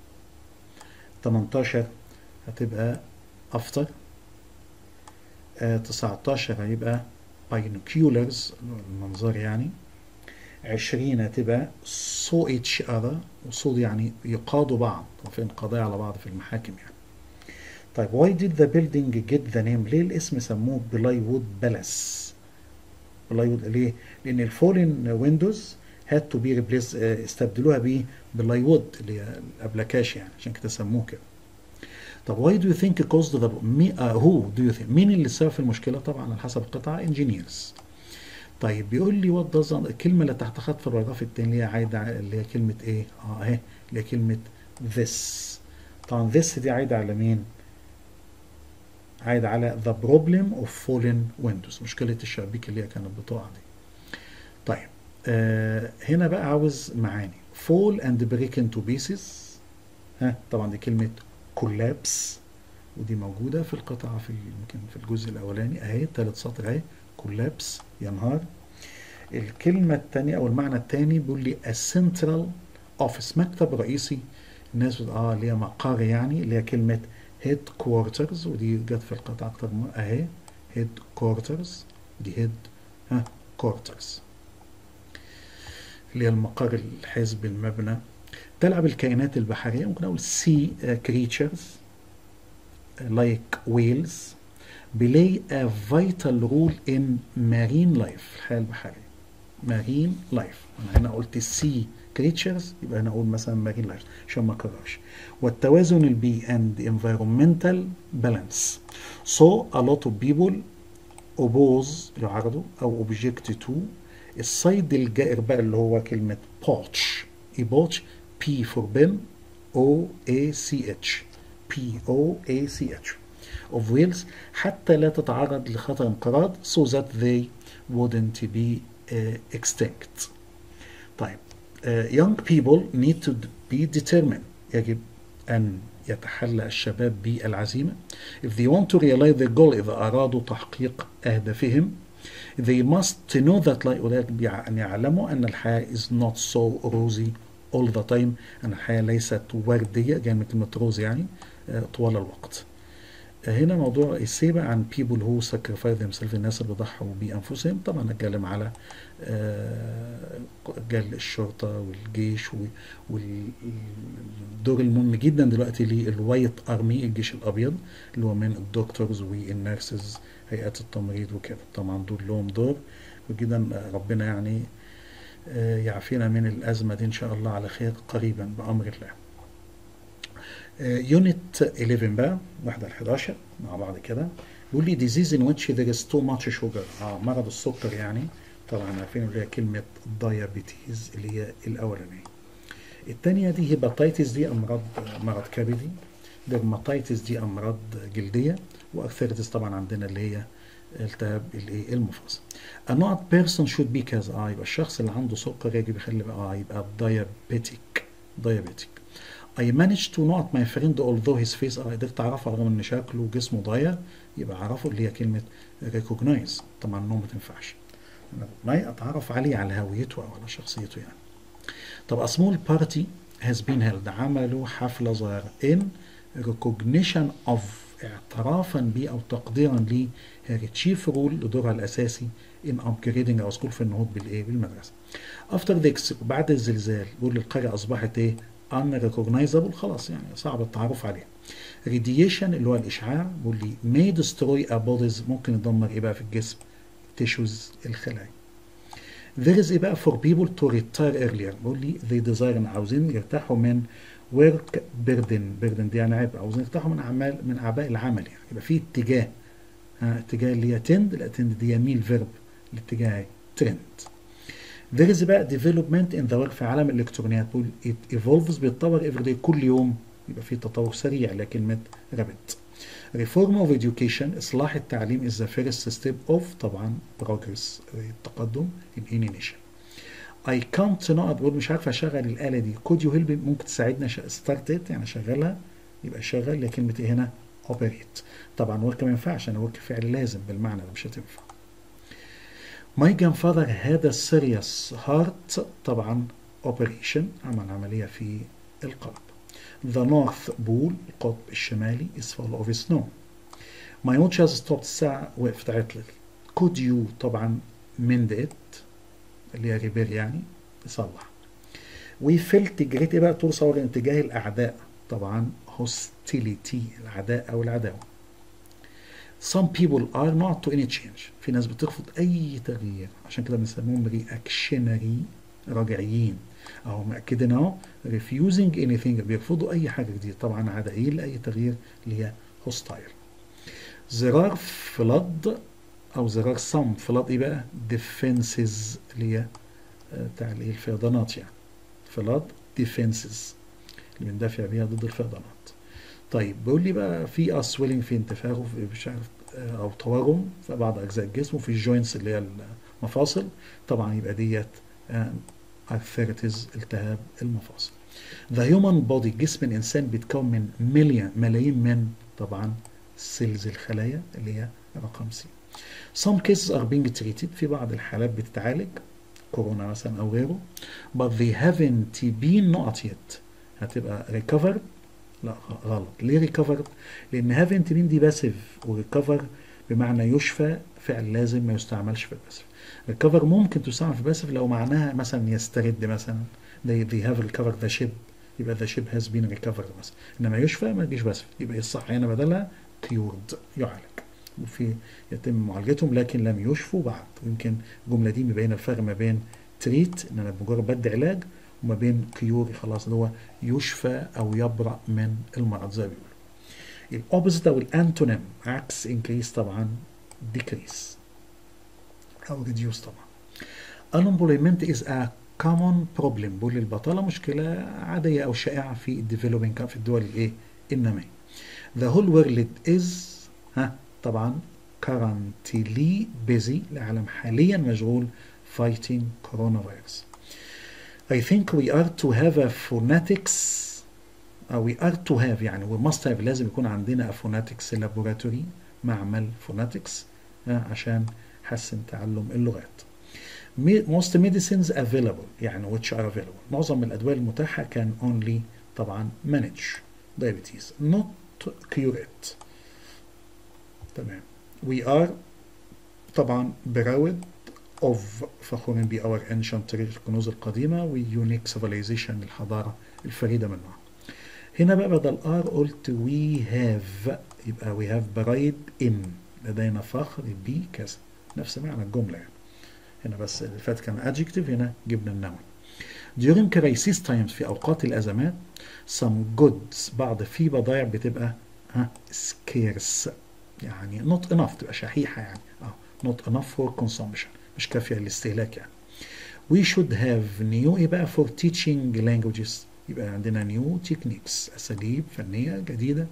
18 هتبقى after uh, 19 هيبقى binoculars المنظر يعني 20 هتبقى saw each other وصود يعني يقادوا بعض في قضايا على بعض في المحاكم يعني طيب why did the building get the name ليه الاسم سموه بلاي وود بالاس بلاي وود ليه لان الفورين ويندوز had to be replaced استبدلوها ب بلاي وود اللي هي الابلكاش يعني عشان كده سموه كده طب why do you think caused the me, uh, who do you think مين اللي سبب في المشكله طبعا على حسب القطعه engineers طيب بيقول لي وات داز الكلمه اللي تحت خط في البراجراف الثاني اللي هي عايده اللي هي كلمه ايه؟ اه اهي اللي هي كلمه this طبعا this دي عايده على مين؟ عايده على the problem of fallen windows مشكله الشبابيك اللي هي كانت بتقع دي. طيب آه هنا بقى عاوز معاني fall and break into pieces ها طبعا دي كلمه collapse ودي موجوده في القطعه في يمكن في الجزء الاولاني اهي ثالث سطر اهي كولابس ينهار الكلمة الثانية أو المعنى الثاني بيقول لي السنترال اوفيس مكتب رئيسي الناس اه اللي هي مقر يعني اللي هي كلمة هيد كوارترز ودي جت في القطعة أكتر من أهي هيد كوارترز دي هيد ها كوارترز اللي هي المقر الحزب المبنى تلعب الكائنات البحرية ممكن أقول sea creatures like whales play a vital role in marine life الحياة البحرية marine life أنا هنا قلت sea creatures يبقى هنا أقول مثلا marine life عشان ما أكررش والتوازن البيئي and environmental balance so a lot of people oppose يعارضوا أو object to الصيد الجائر بقى اللي هو كلمة poach ايه poach P for Ben O A C H P O A C H of whales حتى لا تتعرض لخطر انقراض so that they wouldn't be uh, extinct. طيب uh, young people need to be determined يجب أن يتحلى الشباب بالعزيمة if they want to realize their goal إذا أرادوا تحقيق أهدافهم they must know that like أن يعلموا أن الحياة is not so rosy all the time أن الحياة ليست وردية جاية من كلمة روز يعني طوال الوقت هنا موضوع السيبة عن people who sacrifice themselves الناس اللي ضحوا بأنفسهم طبعا نتكلم على رجال الشرطة والجيش والدور المهم جدا دلوقتي للوايت ارمي الجيش الابيض اللي هو من الدكتورز والنيرسز هيئات التمريض وكده طبعا دول لهم دور جدا ربنا يعني يعافينا من الأزمة دي إن شاء الله على خير قريبا بأمر الله يونت 11 بقى واحدة ال 11 مع بعض كده بيقول لي disease in which there is too much sugar اه مرض السكر يعني طبعا عارفين اللي هي كلمة diabetes اللي هي الأولانية الثانية دي هيباتيتس دي أمراض مرض كبدي درماتيتس دي أمراض جلدية وأرثريتس طبعا عندنا اللي هي التهاب الايه المفاصل. A not person should be كذا اه يبقى الشخص اللي عنده سكر يجب يخلي بقى اه يبقى diabetic diabetic. I managed to not my friend although his face اه قدرت اعرفه رغم ان شكله وجسمه ضايع يبقى اعرفه اللي هي كلمة recognize طبعا انه ما تنفعش. ما اتعرف عليه على هويته او على شخصيته يعني. طب a small party has been held عملوا حفلة صغيرة in recognition of اعترافا به او تقديرا ل هي تشيف رول لدورها الاساسي ان upgrading او سكول في النهوض بالايه بالمدرسه. افتر ذيكس بعد الزلزال بيقول القريه اصبحت ايه؟ unrecognizable خلاص يعني صعب التعرف عليها. راديشن اللي هو الاشعاع بيقول لي may destroy a bodies ممكن يدمر ايه بقى في الجسم؟ تيشوز الخلايا. There is ايه بقى for people to retire earlier بيقول لي they desire ان عاوزين يرتاحوا من work burden burden دي يعني عبء عاوزين يرتاحوا من اعمال من اعباء العمل يعني يبقى في اتجاه ها اتجاه اللي هي تند لا تند دي يميل فيرب الاتجاه ترند there is بقى development in the work في عالم الالكترونيات بقول it evolves بيتطور every day كل يوم يبقى في تطور سريع لكلمة rapid reform of education إصلاح التعليم is the first step of طبعا progress التقدم in any nation I can't not بقول مش عارف اشغل الآلة دي could you help ممكن تساعدنا start it يعني اشغلها يبقى شغل لكن كلمة ايه هنا operate طبعا ورك ما ينفعش انا ورك فعل لازم بالمعنى ده مش هتنفع My grandfather had a serious heart طبعا operation عمل عملية في القلب The North Pole القطب الشمالي is full of snow My watch has stopped الساعة وقفت عطلت Could you طبعا mend it اللي هي ريبير يعني يصلح We felt جريت بقى توصل لاتجاه الأعداء طبعا hostility العداء أو العداوة Some people are not to any change في ناس بترفض أي تغيير عشان كده بنسميهم reactionary راجعيين أو مأكدين أهو refusing anything بيرفضوا أي حاجة جديدة طبعا عدائيين لأي تغيير اللي هي hostile زرار flood أو زرار some flood إيه بقى defenses اللي هي بتاع الإيه الفيضانات يعني flood defenses اللي بندافع بيها ضد الفيضانات طيب بيقول لي بقى في اسويلنج في انتفاخ في مش عارف او تورم في بعض اجزاء الجسم وفي الجوينتس اللي هي المفاصل طبعا يبقى ديت ارثريتيز التهاب المفاصل ذا هيومن بودي جسم الانسان بيتكون من مليون ملايين من طبعا سيلز الخلايا اللي هي رقم سي some cases are being treated في بعض الحالات بتتعالج كورونا مثلا او غيره but they haven't been not yet هتبقى recovered لا غلط ليه ريكفرد لان هافنت بين دي باسيف وريكفر بمعنى يشفى فعل لازم ما يستعملش في الباسف recover ممكن تستعمل في الباسف لو معناها مثلا يسترد مثلا they, they have recovered the ship يبقى the ship has been recovered مثلا انما يشفى ما تجيش باسف يبقى الصح هنا بدلها cured يعالج وفي يتم معالجتهم لكن لم يشفوا بعد ويمكن الجمله دي مبينه الفرق ما بين تريت ان انا بمجرد بدي علاج وما بين كيور خلاص اللي هو يشفى او يبرأ من المرض زي ما بيقولوا الاوبوزيت او الانتونيم عكس انكريس طبعا ديكريس او ريديوس طبعا unemployment is a common problem بقول البطالة مشكلة عادية أو شائعة في الديفلوبينج في الدول الإيه النامية the whole world is ها طبعا currently busy العالم حاليا مشغول fighting coronavirus I think we are to have a phonetics أو we are to have يعني we must have لازم يكون عندنا a phonetics laboratory معمل phonetics عشان حسن تعلم اللغات most medicines available يعني which are available معظم الأدوية المتاحة كان only طبعا manage diabetes not cure it تمام we are طبعا براود of فخورين ب our ancient تاريخ الكنوز القديمة و unique civilization الحضارة الفريدة من نوعها هنا بقى بدل R قلت we have يبقى we have pride in لدينا فخر ب كذا نفس معنى الجملة يعني هنا بس اللي فات كان adjective هنا جبنا النون during crisis times في أوقات الأزمات some goods بعض في بضائع بتبقى ها scarce يعني not enough تبقى شحيحة يعني اه not enough for consumption مش كافية للاستهلاك يعني we should have new ايه بقى for teaching languages يبقى عندنا new techniques أساليب فنية جديدة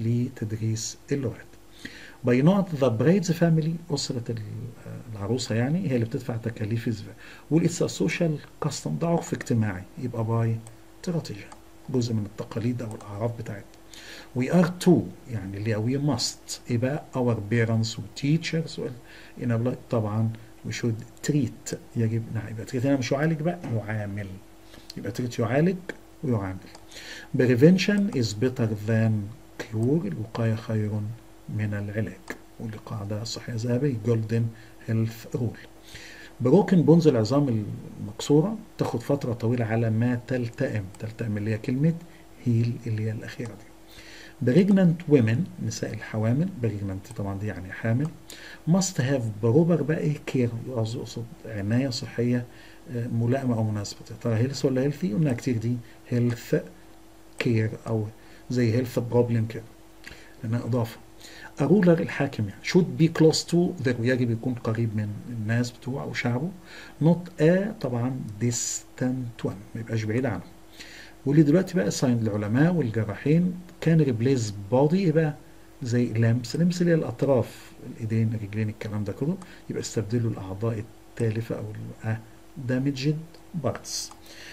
لتدريس اللغات by not the bride's family أسرة العروسة يعني هي اللي بتدفع تكاليف الزواج والإتس social custom ده عرف اجتماعي يبقى by tradition جزء من التقاليد أو الأعراف بتاعتنا we are to يعني اللي we must يبقى our parents و teachers و طبعا we should treat يجب نعم يبقى treat هنا مش يعالج بقى يعامل يبقى treat يعالج ويعامل prevention is better than cure الوقاية خير من العلاج ودي قاعدة صحية ذهبية جولدن هيلث رول بروكن بونز العظام المكسورة تاخد فترة طويلة على ما تلتئم تلتئم اللي هي كلمة هيل اللي هي الأخيرة دي بريجنانت ويمن نساء الحوامل بريجنانت طبعا دي يعني حامل must have بروبر بقى ايه كير يقصد عناية صحية ملائمة أو مناسبة ترى هيلث ولا هيلثي قلنا كتير دي هيلث كير أو زي هيلث بروبلم كده لأنها إضافة رولر الحاكم يعني should be close to the يجب يكون قريب من الناس بتوعه أو شعبه not a طبعا distant one ما يبقاش بعيد عنه واللي دلوقتي بقى ساين العلماء والجراحين كان ريبليس بودي بقى زي لمس لمس اللي هي الأطراف الإيدين الرجلين الكلام ده كله يبقى استبدلوا الأعضاء التالفة أو damaged parts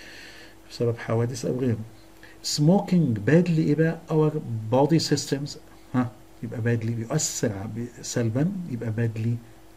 بسبب حوادث أو غيره smoking badly إيه بقى our body systems ها يبقى badly بيؤثر سلبا يبقى badly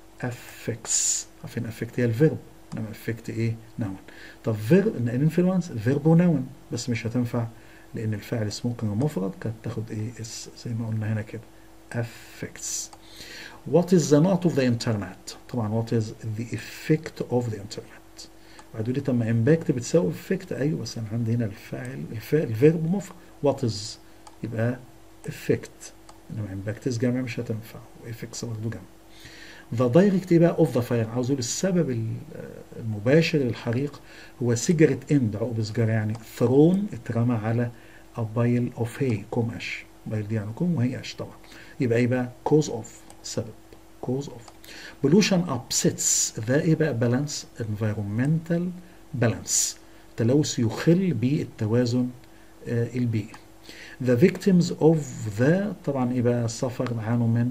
affects عارفين affect هي الفيرب انما affect ايه نون طب فيرب انفلونس فيرب ونون بس مش هتنفع لان الفعل سموكينج مفرد كانت تاخد ايه اس زي ما قلنا هنا كده affects what is the not of the internet طبعا what is the effect of the internet وهتقول لي طب ما امباكت بتساوي effect ايوه بس انا عندي هنا الفاعل الفعل الفيرب مفرد what is يبقى effect انما امباكتس جمع مش هتنفع وافكس برضه جمع ذا دايركت ايه بقى اوف ذا فاير عاوز اقول السبب المباشر للحريق هو سيجرة اند عقب سجارة يعني ثرون اترمى على a pile of hay كوم قش بايل دي يعني كوم وهي قش طبعا يبقى ايه بقى cause of سبب cause of pollution upsets ذا ايه بقى balance environmental balance تلوث يخل بالتوازن آه البيئي the victims of the طبعا ايه بقى سفر عانوا من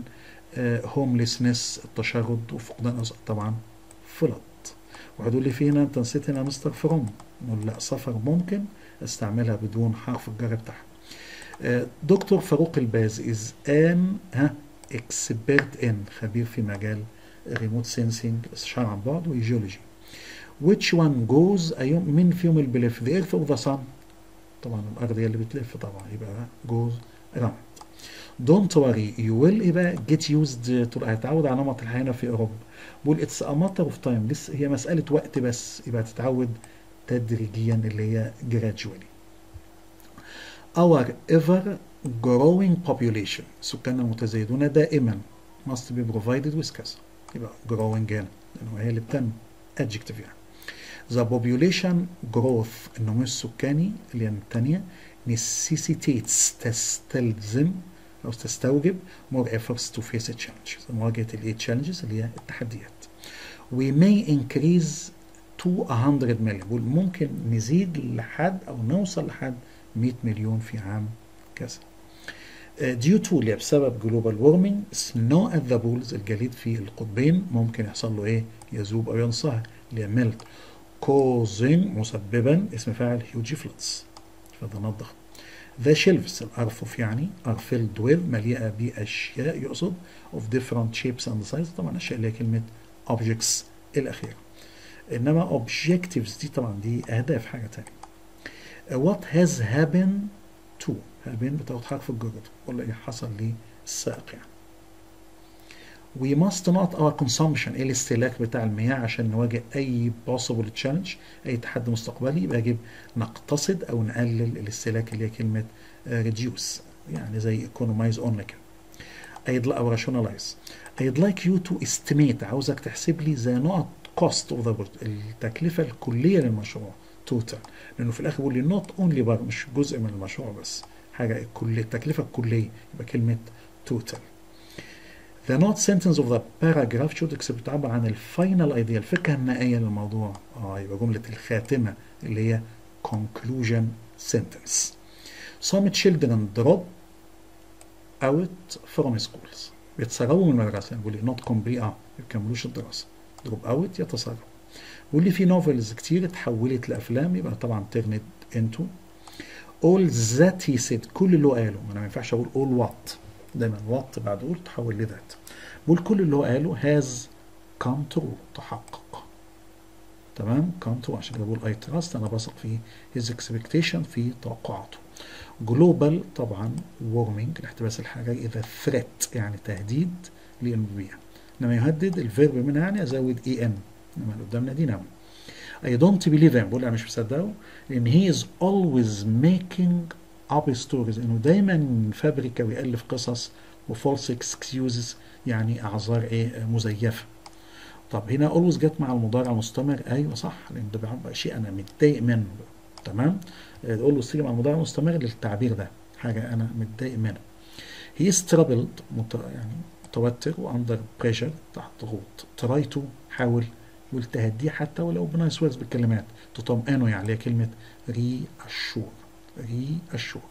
هومليسنس التشرد وفقدان طبعا فلت وهتقول لي في هنا انت نسيت هنا مستر فروم نقول لا سفر ممكن استعملها بدون حرف الجر بتاعها دكتور فاروق الباز از ان ها اكسبرت ان خبير في مجال ريموت سينسينج استشعار عن بعد وجيولوجي which one goes أيوم من فيهم اللي بيلف the earth or the sun طبعا الأرض هي اللي بتلف طبعا يبقى goes around دونت وري يو ويل ايه بقى جيت يوزد تبقى هتتعود على نمط الحياه هنا في اوروبا بقول اتس ا ماتر اوف تايم لسه هي مساله وقت بس يبقى تتعود تدريجيا اللي هي gradually our ever growing population سكاننا المتزايدون دائما must be provided with كذا يبقى growing هنا لانه هي اللي بتنمو adjective يعني the population growth النمو السكاني اللي هي الثانيه necessitates تستلزم أو تستوجب more efforts to face a challenge مواجهة الايه challenges اللي هي التحديات we may increase to 100 مليون بقول ممكن نزيد لحد أو نوصل لحد 100 مليون في عام كذا due to اللي بسبب جلوبال وورمينج snow at the poles الجليد في القطبين ممكن يحصل له ايه يذوب او ينصهر اللي هي ميلت causing مسببا اسم فاعل huge floods فده نضخ The shelves الأرفف يعني are filled with مليئة بأشياء يقصد of different shapes and sizes طبعا أشياء اللي هي كلمة objects الأخيرة إنما objectives دي طبعا دي أهداف حاجة تانية What has happened to هابين بتاخد حرف الجر ولا إيه حصل للسائق يعني We must not our consumption ايه الاستهلاك بتاع المياه عشان نواجه اي possible challenge اي تحدي مستقبلي يبقى يجب نقتصد او نقلل الاستهلاك اللي هي كلمة reduce يعني زي economize on كده I'd like او rationalize I'd like you to estimate عاوزك تحسب لي the نقط cost of the project التكلفة الكلية للمشروع total لانه في الاخر بيقول لي not only بر مش جزء من المشروع بس حاجة الكلية التكلفة الكلية يبقى كلمة total The not sentence of the paragraph should بتعبر عن الفاينل ايديا الفكرة النهائية للموضوع اه يبقى جملة الخاتمة اللي هي conclusion sentence Some children drop out from schools بيتسربوا من المدرسة يعني بيقول لي not complete اه ما بيكملوش الدراسة drop out يتسرب بيقول لي في نوفلز كتير اتحولت لأفلام يبقى طبعا turned into all that he said كل اللي هو قاله انا ما ينفعش اقول all what دايما what بعد قول تحول لذات بقول كل اللي هو قاله has come true تحقق تمام come true عشان كده بقول I trust انا بثق في his expectation في توقعاته global طبعا warming الاحتباس الحراري اذا threat يعني تهديد للبيئة انما يهدد الفيرب منها يعني ازود اي ان انما اللي قدامنا دي نعم I don't believe him بقول انا مش مصدقه لان he is always making up stories انه دايما فابريكا ويألف قصص وفولس اكسكيوزز يعني اعذار ايه مزيفه طب هنا always جت مع المضارع المستمر ايوه صح لان ده بيعبر شيء انا متضايق منه تمام always تيجي مع المضارع المستمر للتعبير ده حاجه انا متضايق منها he is troubled مت... يعني متوتر واندر بريشر تحت ضغوط تراي تو حاول يقول تهديه حتى ولو بنايس ويرز بالكلمات تطمئنه يعني هي كلمه ري اشور reassure.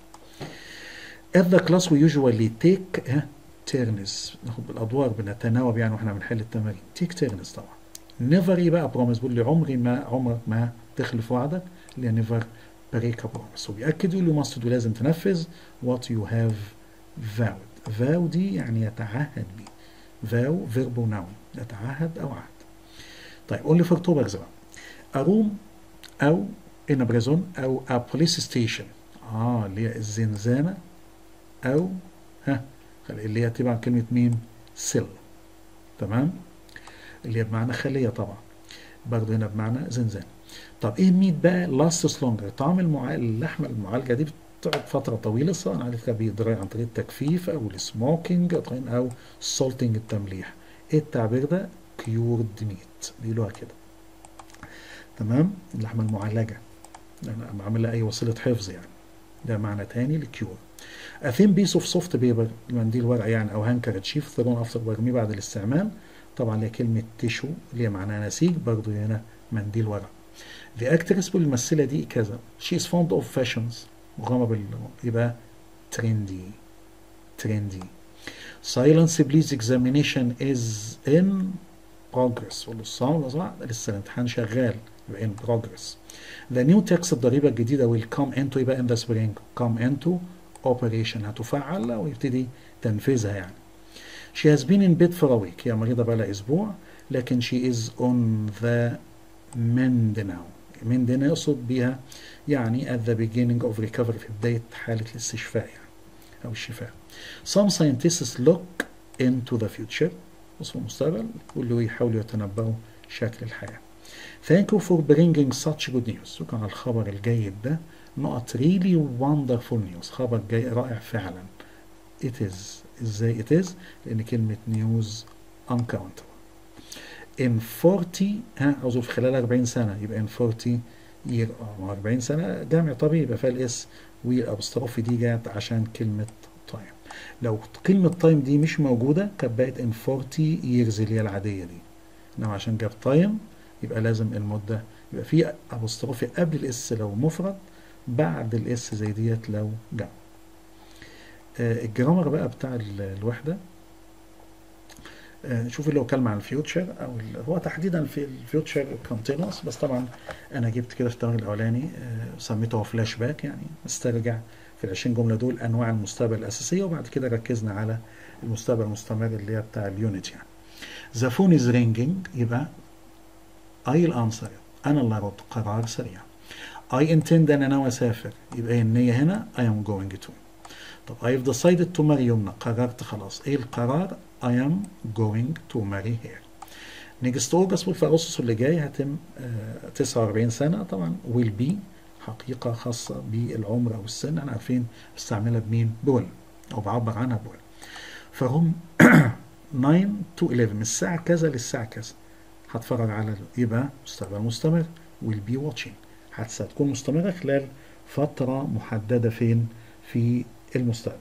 At the class we usually take uh, turns ناخد بالادوار بنتناوب يعني واحنا بنحل التمارين take turns طبعا never يبقى promise بيقول لي عمري ما عمرك ما تخلف وعدك اللي هي never break a promise وبيأكد يقول لي must do لازم تنفذ what you have vowed vow دي يعني يتعهد بيه vow verb noun يتعهد او عهد طيب قول لي for topics بقى a room او in a prison او a police station اه اللي هي الزنزانة او ها اللي هي تبع كلمة مين سيل تمام اللي هي بمعنى خلية طبعا برضه هنا بمعنى زنزانة طب ايه ميت بقى لاستس لونجر طعم المعال... اللحمة المعالجة دي بتقعد فترة طويلة سواء على فكرة بيضرر عن طريق التجفيف او السموكينج او سولتنج التمليح ايه التعبير ده كيورد ميت بيقولوها كده تمام اللحمة المعالجة انا بعمل اي وسيله حفظ يعني ده معنى تاني للكيور A thin piece of soft paper منديل ورق يعني او هانكرتشيف ثرون افتر برميه بعد الاستعمال طبعا اللي هي كلمه تيشو اللي هي معناها نسيج برضه هنا منديل ورق The actress الممثله دي كذا she is fond of fashions مغرمه بال يبقى trendy trendy silence please examination is in progress والله الصوم صح لسه الامتحان شغال يبقى in progress The new tax الضريبة الجديدة will come into يبقى in the spring come into operation هتفعل ويبتدي تنفيذها يعني She has been in bed for a week هي مريضة بقى أسبوع لكن she is on the mend now mend هنا يقصد بيها يعني at the beginning of recovery في بداية حالة الاستشفاء يعني أو الشفاء some scientists look into the future بصوا المستقبل واللي يحاولوا يتنبؤوا شكل الحياة Thank you for bringing such good news شكرا على الخبر الجيد ده نقط really wonderful news خبر جاي رائع فعلا it is ازاي it is لان كلمة news uncountable in 40 ها أظن في خلال 40 سنة يبقى in 40 year اه 40 سنة جمع طبيعي يبقى فيها الاس والابستروفي دي جت عشان كلمة time لو كلمة time دي مش موجودة كانت بقت in 40 years اللي هي العادية دي انما عشان جاب time يبقى لازم المدة يبقى في ابستروفي قبل الاس لو مفرد بعد الاس زي ديت لو جمع آه الجرامر بقى بتاع الوحدة آه شوف لو كلمة عن الفيوتشر او هو تحديدا في الفيوتشر كونتينوس بس طبعا انا جبت كده في التمرين الاولاني آه سميته فلاش باك يعني استرجع في ال 20 جملة دول انواع المستقبل الاساسية وبعد كده ركزنا على المستقبل المستمر اللي هي بتاع اليونت يعني The phone is ringing يبقى I'll answer أنا اللي أرد قرار سريع I intend أنا ناوي أسافر يبقى النية هنا I am going to طب I've decided to marry يمنى قررت خلاص إيه القرار I am going to marry her next August في أغسطس اللي جاي هتم آه 49 سنة طبعا will be حقيقة خاصة بالعمر أو السن احنا عارفين بستعملها بمين بول أو بعبر عنها بول فهم 9 to 11 من الساعة كذا للساعة كذا هتفرج على يبقى مستقبل مستمر will be watching حادثة تكون مستمرة خلال فترة محددة فين في المستقبل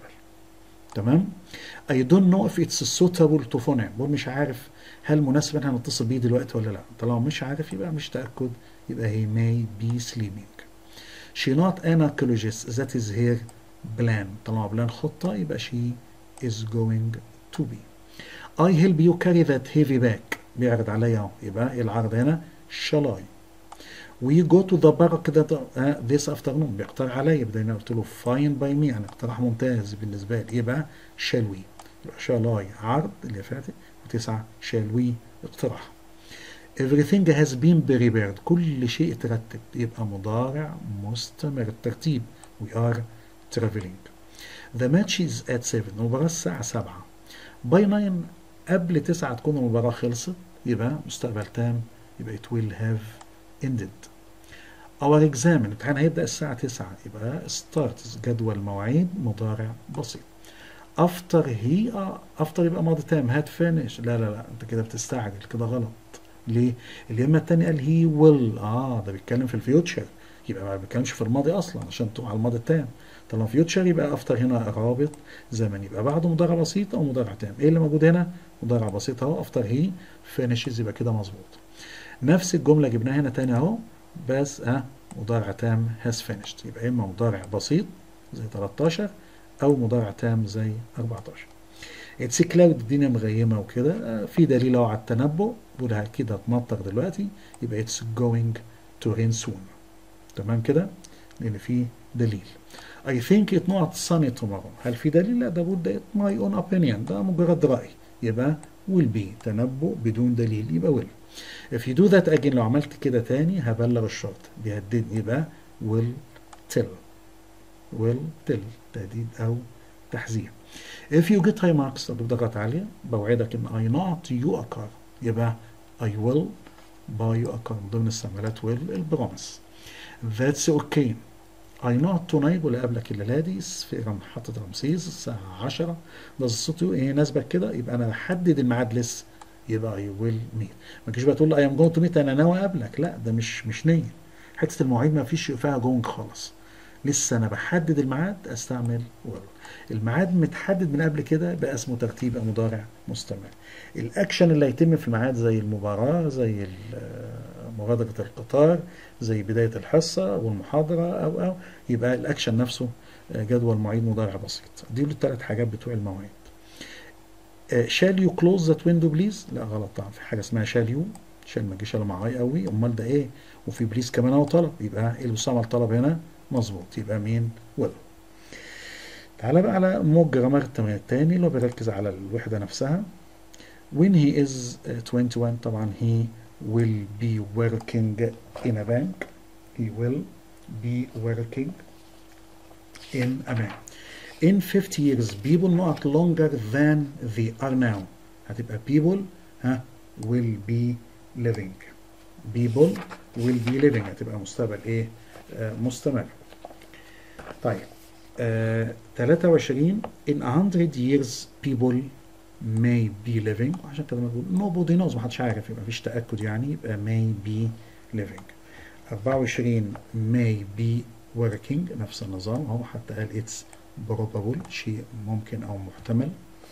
تمام I don't know if it's suitable to phone بقول مش عارف هل مناسب ان هنتصل بيه دلوقتي ولا لا طالما مش عارف يبقى مش تأكد يبقى he may be sleeping she not an archaeologist that is her plan طالما بلان خطة يبقى she is going to be I help you carry that heavy bag بيعرض عليا اهو يبقى العرض هنا shall I we go to the park that uh, this afternoon بيقترح عليا بدل ما قلت له fine by me يعني اقتراح ممتاز بالنسبة لي يبقى shall we يبقى shall I عرض اللي فاتت وتسعة shall we اقتراح everything has been prepared كل شيء اترتب يبقى مضارع مستمر الترتيب we are traveling the match is at 7 المباراة الساعة 7 by 9 قبل 9 تكون المباراة خلصت يبقى مستقبل تام يبقى it will have ended our exam الامتحان هيبدأ الساعة 9 يبقى starts جدول مواعيد مضارع بسيط after he uh, after يبقى ماضي تام had finished لا لا لا انت كده بتستعجل كده غلط ليه؟ اليمة التاني قال هي ويل اه ده بيتكلم في الفيوتشر يبقى ما بيتكلمش في الماضي اصلا عشان تقع على الماضي التام طالما فيوتشر يبقى افتر هنا رابط زمني يبقى بعده مضارع بسيط او مضارع تام ايه اللي موجود هنا؟ مضارع بسيط اهو افتر هي فينيشز يبقى كده مظبوط نفس الجمله جبناها هنا تاني اهو بس ها آه مضارع تام هاز فينيشد يبقى اما مضارع بسيط زي 13 او مضارع تام زي 14 اتس كلاود الدنيا مغيمه وكده في دليل اهو على التنبؤ بقول اكيد هتمطر دلوقتي يبقى اتس جوينج تو رين سون تمام كده لان في دليل I think it not sunny tomorrow هل في دليل؟ لا ده بقول ده my own opinion ده مجرد رأي يبقى will be تنبؤ بدون دليل يبقى will if you do that again لو عملت كده تاني هبلغ الشرطة بيهددني يبقى will tell will tell تهديد أو تحذير if you get high marks طب درجات عالية بوعدك إن I not you a car يبقى I will buy you a car من ضمن استعمالات will البروميس that's okay I not tonight ولا قبلك الليلة دي في محطة رمسيس الساعة 10 ده الصوت ايه يناسبك كده يبقى أنا بحدد الميعاد لسه يبقى I will meet ما تجيش بقى تقول له I am going to meet أنا ناوي أقابلك لا ده مش مش نية حتة المواعيد ما فيش فيها جونج خالص لسه أنا بحدد الميعاد أستعمل will الميعاد متحدد من قبل كده بقى اسمه ترتيب مضارع مستمر الاكشن اللي هيتم في الميعاد زي المباراة زي مغادرة القطار زي بداية الحصة أو المحاضرة أو أو يبقى الأكشن نفسه جدول مواعيد مضارع بسيط دي الثلاث حاجات بتوع المواعيد شال يو كلوز ذات ويندو بليز لا غلط طبعا في حاجة اسمها شال يو شال ما تجيش الا معاي قوي امال ده ايه وفي بليز كمان اهو طلب يبقى ايه اللي بيستعمل طلب هنا مظبوط يبقى مين ويل تعالى بقى على موج جرامر التمرين التاني اللي هو بيركز على الوحدة نفسها when he is 21 طبعا he will be working in a bank he will be working in a bank in 50 years people not longer than they are now هتبقى people ها will be living people will be living هتبقى مستقبل ايه آه مستمر طيب آه 23 in 100 years people may be living عشان كده بنقول nobody knows محدش عارف يبقى مفيش تأكد يعني يبقى may be living 24 may be working نفس النظام هو حتى قال it's probable شيء ممكن أو محتمل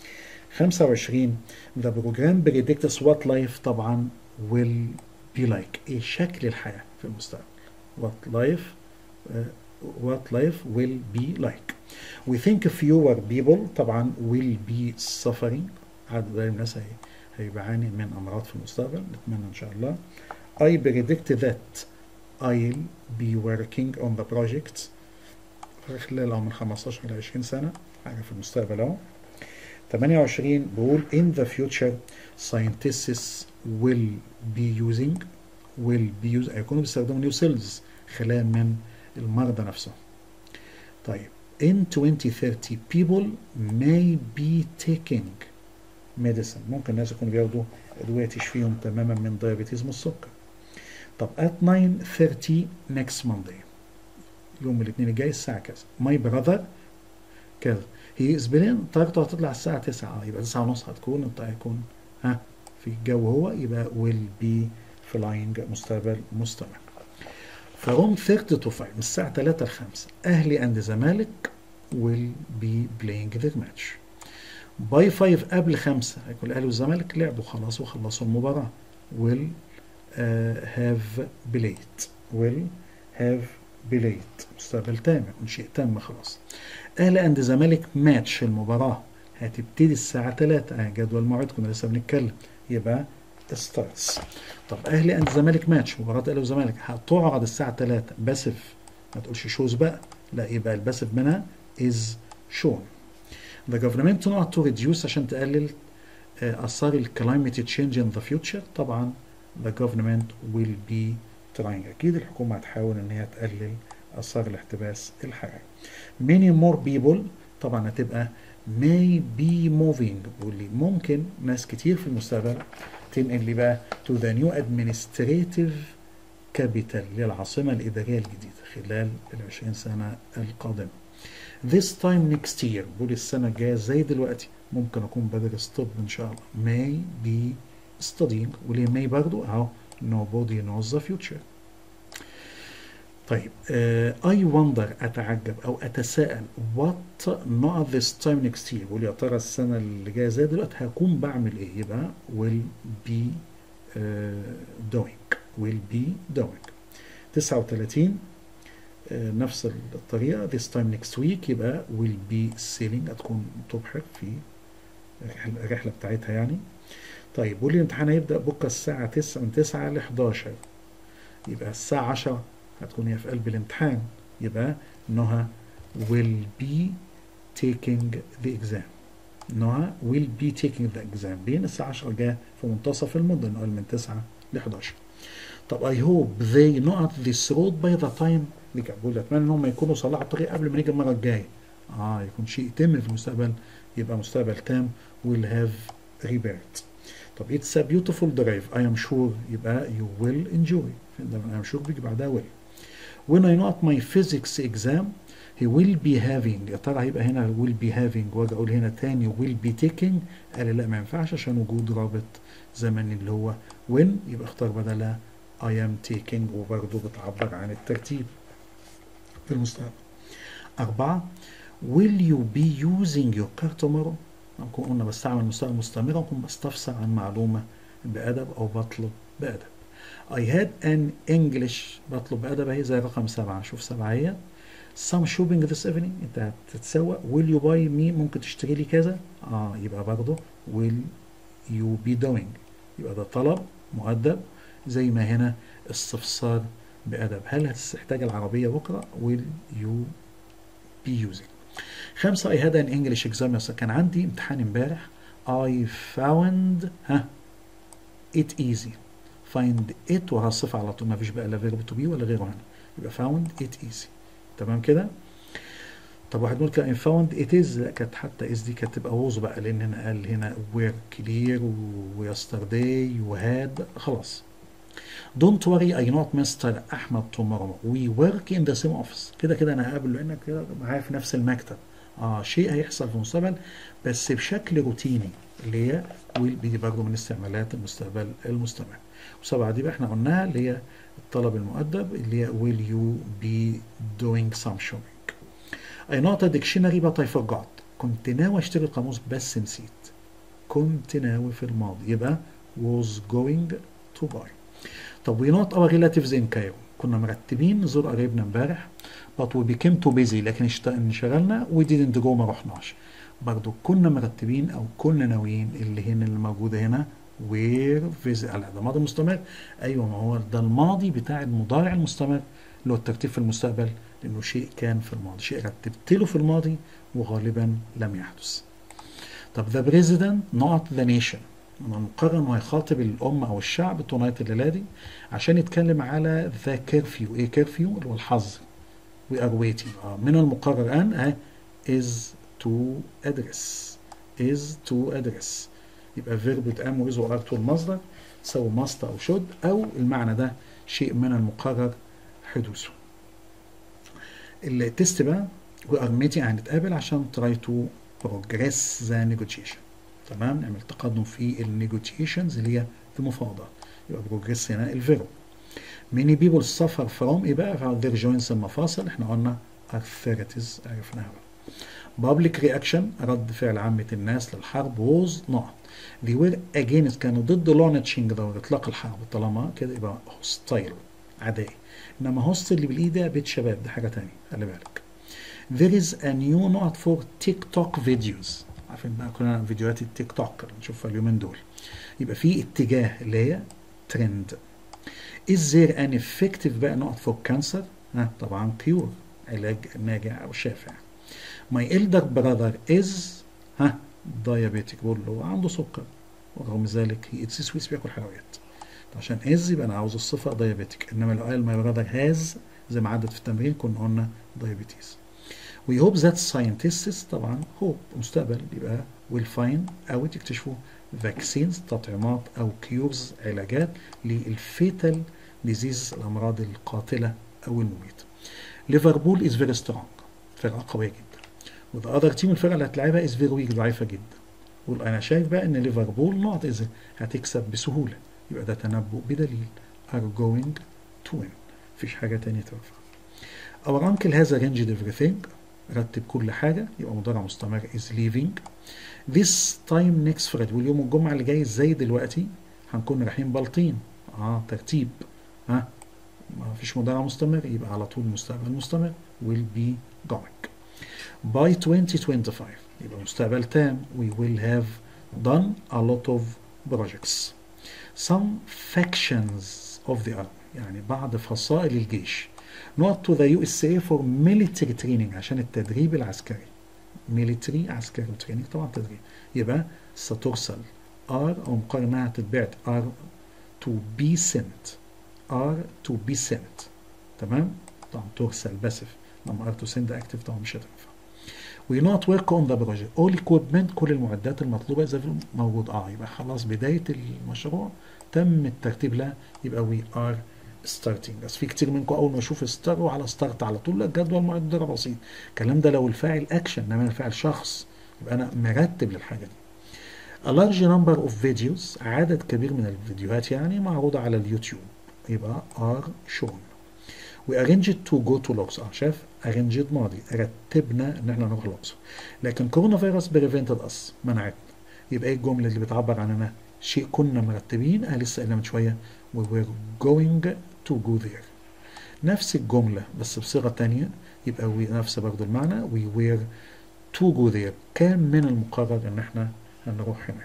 25 the program predicts what life طبعا will be like ايه شكل الحياة في المستقبل what life uh, what life will be like we think fewer people طبعا will be suffering عدد قليل من الناس هي هيعاني من أمراض في المستقبل نتمنى إن شاء الله I predict that I'll be working on the project خلال من 15 ل 20 سنة حاجة في المستقبل أهو 28 بقول in the future scientists will be using will be using هيكونوا بيستخدموا نيو سيلز خلايا من المرضى نفسهم طيب in 2030 people may be taking medicine ممكن الناس يكونوا بياخدوا ادويه تشفيهم تماما من دايابيتيزم السكر طب at 9:30 next Monday يوم الاثنين الجاي الساعه كذا my brother كذا هي is بلين طيارته هتطلع الساعه 9 يبقى 9 ونص هتكون الطياره هيكون ها في الجو هو يبقى will be flying مستقبل مستمر فروم 30 to 5 من الساعة 3 ل 5 أهلي أند زمالك will be playing their match باي 5 قبل 5 هيكون الأهلي والزمالك لعبوا خلاص وخلصوا المباراة will uh, have played will have played مستقبل تام يكون شيء تم خلاص أهلي أند زمالك ماتش المباراة هتبتدي الساعة 3 اه جدول موعد كنا لسه بنتكلم يبقى ستارتس طب اهلي اند زمالك ماتش مباراه اهلي وزمالك هتعرض الساعه 3 باسف ما تقولش شوز بقى لا يبقى الباسف منها از شون The government not to reduce عشان تقلل اثار الكلايمت تشينج ان ذا فيوتشر طبعا the government will be trying اكيد الحكومه هتحاول ان هي تقلل اثار الاحتباس الحراري many more people طبعا هتبقى may be moving بيقول لي ممكن ناس كتير في المستقبل تنقل لي بقى to the new administrative capital للعاصمة الإدارية الجديدة خلال ال 20 سنة القادمة. This time next year بقول السنة الجاية زي دلوقتي ممكن أكون بدرس طب إن شاء الله. May be studying وليه may برضو أهو nobody knows the future. طيب uh, I wonder أتعجب أو أتساءل what not this time next year بقول يا ترى السنة اللي جاية زي دلوقتي هكون بعمل إيه يبقى will be uh, doing will be doing 39 uh, نفس الطريقة this time next week يبقى will be sailing هتكون تبحر في الرحلة بتاعتها يعني طيب بقول لي الامتحان هيبدأ بكرة الساعة 9 من 9 ل 11 يبقى الساعة 10 هتكون هي في قلب الامتحان يبقى نهى will be taking the exam نهى will be taking the exam بين الساعة 10 جاية في منتصف المدة نقول من 9 ل 11 طب I hope they not this road by the time دي كان بقول اتمنى ان هم يكونوا صلحوا الطريق قبل ما نيجي المرة الجاية اه يكون شيء يتم في المستقبل يبقى مستقبل تام will have repaired طب it's a beautiful drive I am sure يبقى you will enjoy I am sure بيجي بعدها will when I not my physics exam he will be having يا ترى هيبقى هنا will be having واجي اقول هنا تاني will be taking قال لي لا ما ينفعش عشان وجود رابط زمني اللي هو when يبقى اختار بدلها I am taking وبرضه بتعبر عن الترتيب في المستقبل أربعة will you be using your car tomorrow نكون قلنا بستعمل مستقبل مستمر ونكون بستفسر عن معلومة بأدب أو بطلب بأدب I had an English بطلب بأدب اهي زي رقم سبعة شوف سبعة هي some shopping this evening انت هتتسوق will you buy me ممكن تشتري لي كذا اه يبقى برضه will you be doing يبقى ده طلب مؤدب زي ما هنا استفسار بأدب هل هتحتاج العربية بكرة will you be using خمسة I had an English exam كان عندي امتحان امبارح I found ها it easy find it وراها الصفة على طول ما فيش بقى لا verb to be ولا غيره هنا يبقى found it easy تمام كده طب واحد يقول كان found it is لا كانت حتى is دي كانت تبقى ووز بقى لان هنا قال هنا were clear ويسترداي وهاد خلاص Don't worry I not Mr. أحمد tomorrow we work in the same office كده كده أنا هقابله لأنك كده معايا في نفس المكتب اه شيء هيحصل في المستقبل بس بشكل روتيني اللي هي will be برضه من استعمالات المستقبل المستمر وسبعة دي بقى احنا قلناها اللي هي الطلب المؤدب اللي هي will you be doing some shopping I not a dictionary but I forgot كنت ناوي اشتري قاموس بس نسيت كنت ناوي في الماضي يبقى was going to buy طب we not our relatives in Cairo كنا مرتبين نزور قرايبنا امبارح but we became too busy لكن اشت- انشغلنا we didn't go ما رحناش برضو كنا مرتبين او كنا ناويين اللي هنا اللي موجوده هنا were visit على ده ماضي مستمر ايوه ما هو ده الماضي بتاع المضارع المستمر اللي هو الترتيب في المستقبل لانه شيء كان في الماضي شيء رتبت له في الماضي وغالبا لم يحدث طب the president not the nation من المقرر انه يخاطب الامه او الشعب تونايت الليله دي عشان يتكلم على ذا كيرفيو ايه كيرفيو اللي هو الحظر we are waiting آه من المقرر ان اه is to address is to address يبقى فيرب يتقام وإذ وأرته المصدر سواء must أو should أو المعنى ده شيء من المقرر حدوثه التست بقى we are meeting هنتقابل عشان try to progress the negotiation تمام نعمل تقدم في النيجوتيشنز اللي هي المفاوضات يبقى progress هنا الفيرب many people suffer from ايه بقى from their joints المفاصل احنا قلنا arthritis عرفناها بقى public reaction رد فعل عامة الناس للحرب was not they were against كانوا ضد launching ده اطلاق الحرب طالما كده يبقى hostile عدائي انما hostile اللي بالايد ده بيت شباب ده حاجة تانية خلي بالك there is a new not for TikTok videos عارفين بقى كلنا فيديوهات التيك توك اللي بنشوفها اليومين دول يبقى في اتجاه اللي هي ترند is there an effective بقى not for cancer ها طبعا cure علاج ناجع او شافع my elder brother is ها diabetic بقول له عنده سكر ورغم ذلك he eats sweets بياكل حلويات عشان is يبقى انا عاوز الصفه diabetic انما لو قال my brother has زي ما عدت في التمرين كنا قلنا diabetes we hope that scientists طبعا hope مستقبل يبقى will find او يكتشفوا vaccines تطعيمات او cures علاجات للفيتال diseases الامراض القاتله او المميته ليفربول is very strong فرقه قويه جدا وذا اذر تيم الفرقه اللي هتلعبها از فيري ويك ضعيفه جدا وانا شايف بقى ان ليفربول نقط اذا هتكسب بسهوله يبقى ده تنبؤ بدليل are going to win مفيش حاجه تانية تنفع our uncle has arranged everything رتب كل حاجه يبقى مضارع مستمر is leaving this time next Friday واليوم الجمعه اللي جاي زي دلوقتي هنكون رايحين بلطين اه ترتيب ها آه. ما فيش مضارع مستمر يبقى على طول مستقبل مستمر will be going by 2025 يبقى مستقبل تام we will have done a lot of projects some factions of the army يعني بعض فصائل الجيش not to the USA for military training عشان التدريب العسكري military عسكري وتريننج طبعا تدريب يبقى سترسل are أو مقارنة هتتبعت are to be sent are to be sent تمام طبعا ترسل باسف لما are to send active طبعا مش هتنفع we not work on the project all equipment كل المعدات المطلوبة إذا موجود اه يبقى خلاص بداية المشروع تم الترتيب لها يبقى we are starting بس في كتير منكم اول ما يشوف ستار على ستارت على طول لا الجدول معد ده بسيط الكلام ده لو الفاعل اكشن انما الفاعل شخص يبقى انا مرتب للحاجه دي a large number of videos عدد كبير من الفيديوهات يعني معروضة على اليوتيوب يبقى are shown we arranged to go to Luxor اه شاف arranged ماضي رتبنا ان احنا نروح الاقصر لكن كورونا فيروس prevented us منعتنا يبقى ايه الجمله اللي بتعبر عننا شيء كنا مرتبين اه لسه قلنا من شويه we were going to go there نفس الجمله بس بصيغه تانية يبقى we نفس برضه المعنى we were to go there كان من المقرر ان احنا هنروح هناك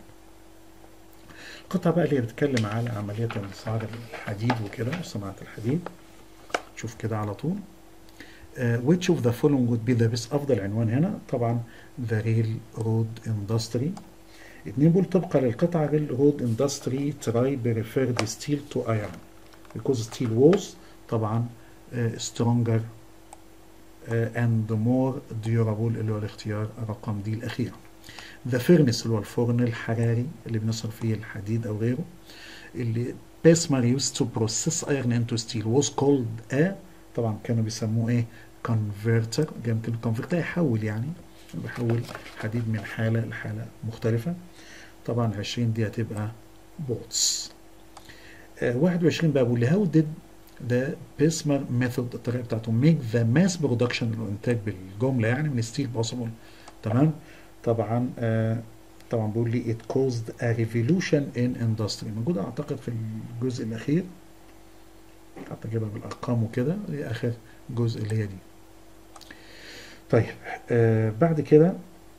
القطعة بقى اللي بتتكلم على عملية انصهار الحديد وكده صناعة الحديد شوف كده على طول uh, which of the following would be the best أفضل عنوان هنا طبعا the railroad industry اتنين بول طبقا للقطعة railroad industry try preferred steel to iron because steel was طبعا uh, stronger and more durable اللي هو الاختيار رقم دي الأخيرة the furnace اللي هو الفرن الحراري اللي بنصر فيه الحديد أو غيره اللي Bessemer used to process iron into steel was called a طبعا كانوا بيسموه ايه converter جاي من كلمة converter يحول يعني بيحول حديد من حالة لحالة مختلفة طبعا 20 دي هتبقى بولتس آه 21 بقى بيقول لي how did the Bessemer method الطريقة بتاعته make the mass production الإنتاج بالجملة يعني من ستيل possible تمام طبعا آه طبعا بيقول لي it caused a revolution in industry موجودة أعتقد في الجزء الأخير حتى أجيبها بالأرقام وكده دي آخر جزء اللي هي دي طيب آه بعد كده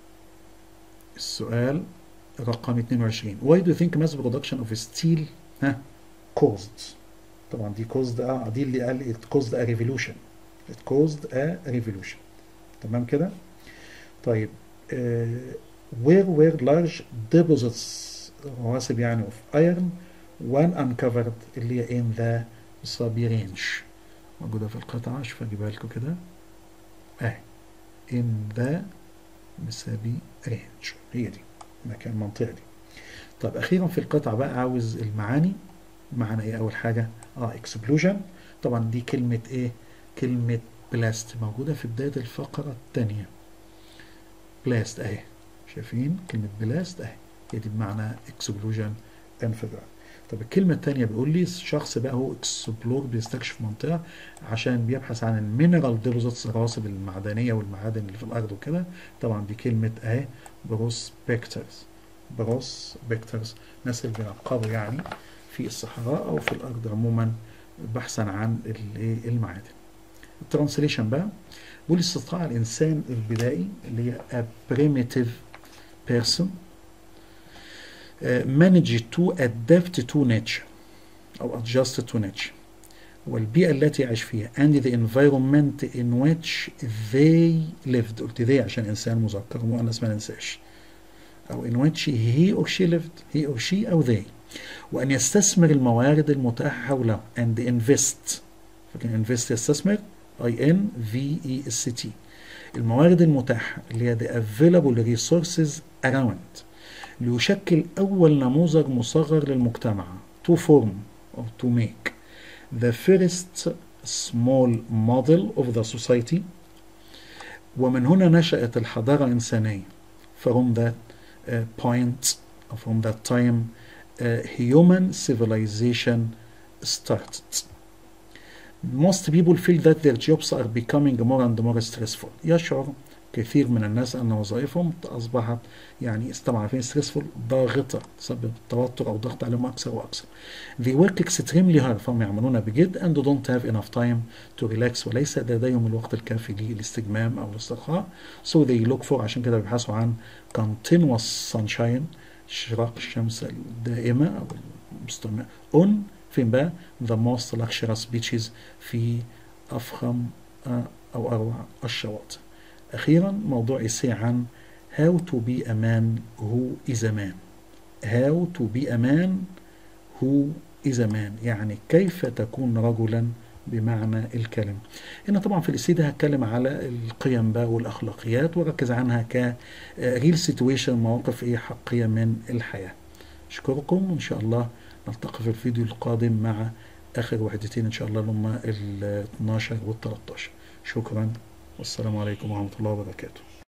السؤال رقم 22 why do you think mass production of steel ها caused طبعا دي caused اه دي اللي قال it caused a revolution it caused a revolution تمام كده طيب آه where were large deposits رواسب يعني of iron when uncovered اللي هي in the Sabi range موجودة في القطعة شوف اجيبها لكم كده اهي in the مسابي range هي دي مكان المنطقة دي طب أخيرا في القطعة بقى عاوز المعاني معنى إيه أول حاجة آه explosion طبعا دي كلمة إيه كلمة بلاست موجودة في بداية الفقرة الثانية بلاست أهي شايفين كلمة بلاست أهي هي دي بمعنى explosion انفجار طب الكلمة الثانية بيقول لي شخص بقى هو اكسبلور بيستكشف منطقة عشان بيبحث عن المينرال ديبوزيتس الرواسب المعدنية والمعادن اللي في الأرض وكده طبعا دي كلمة أهي بروسبكترز بروسبكترز ناس اللي بينقبوا يعني في الصحراء أو في الأرض عموما بحثا عن المعادن الترانسليشن بقى بيقول استطاع الإنسان البدائي اللي هي a primitive person manage to adapt to nature أو adjust to nature والبيئة التي يعيش فيها and the environment in which they lived قلت they عشان إنسان مذكر ومؤنث ما ننساش أو in which he or she lived he or she أو they وأن يستثمر الموارد المتاحة حوله and invest فكان invest يستثمر I N V E S T الموارد المتاحة اللي هي the available resources around ليشكل أول نموذج مصغر للمجتمع to form or to make the first small model of the society ومن هنا نشأت الحضارة الإنسانية from that uh, point from that time uh, human civilization started most people feel that their jobs are becoming more and more stressful يشعر كثير من الناس أن وظائفهم أصبحت يعني طبعا عارفين stressful ضاغطة تسبب توتر أو ضغط عليهم أكثر وأكثر. They work extremely hard فهم يعملون بجد and don't have enough time to relax وليس لديهم الوقت الكافي للاستجمام أو الاسترخاء. So they look for عشان كده بيبحثوا عن continuous sunshine إشراق الشمس الدائمة أو المستمر on فين بقى the most luxurious beaches في أفخم أو أروع الشواطئ. أخيرا موضوع إسي عن how to be a man who is a man how to be a man who is a man يعني كيف تكون رجلا بمعنى الكلمة هنا طبعا في الإسي ده هتكلم على القيم بقى والأخلاقيات وركز عنها ك ريل سيتويشن مواقف إيه حقيقية من الحياة أشكركم وإن شاء الله نلتقي في الفيديو القادم مع آخر وحدتين إن شاء الله اللي هما ال 12 وال 13 شكرا والسلام عليكم ورحمة الله وبركاته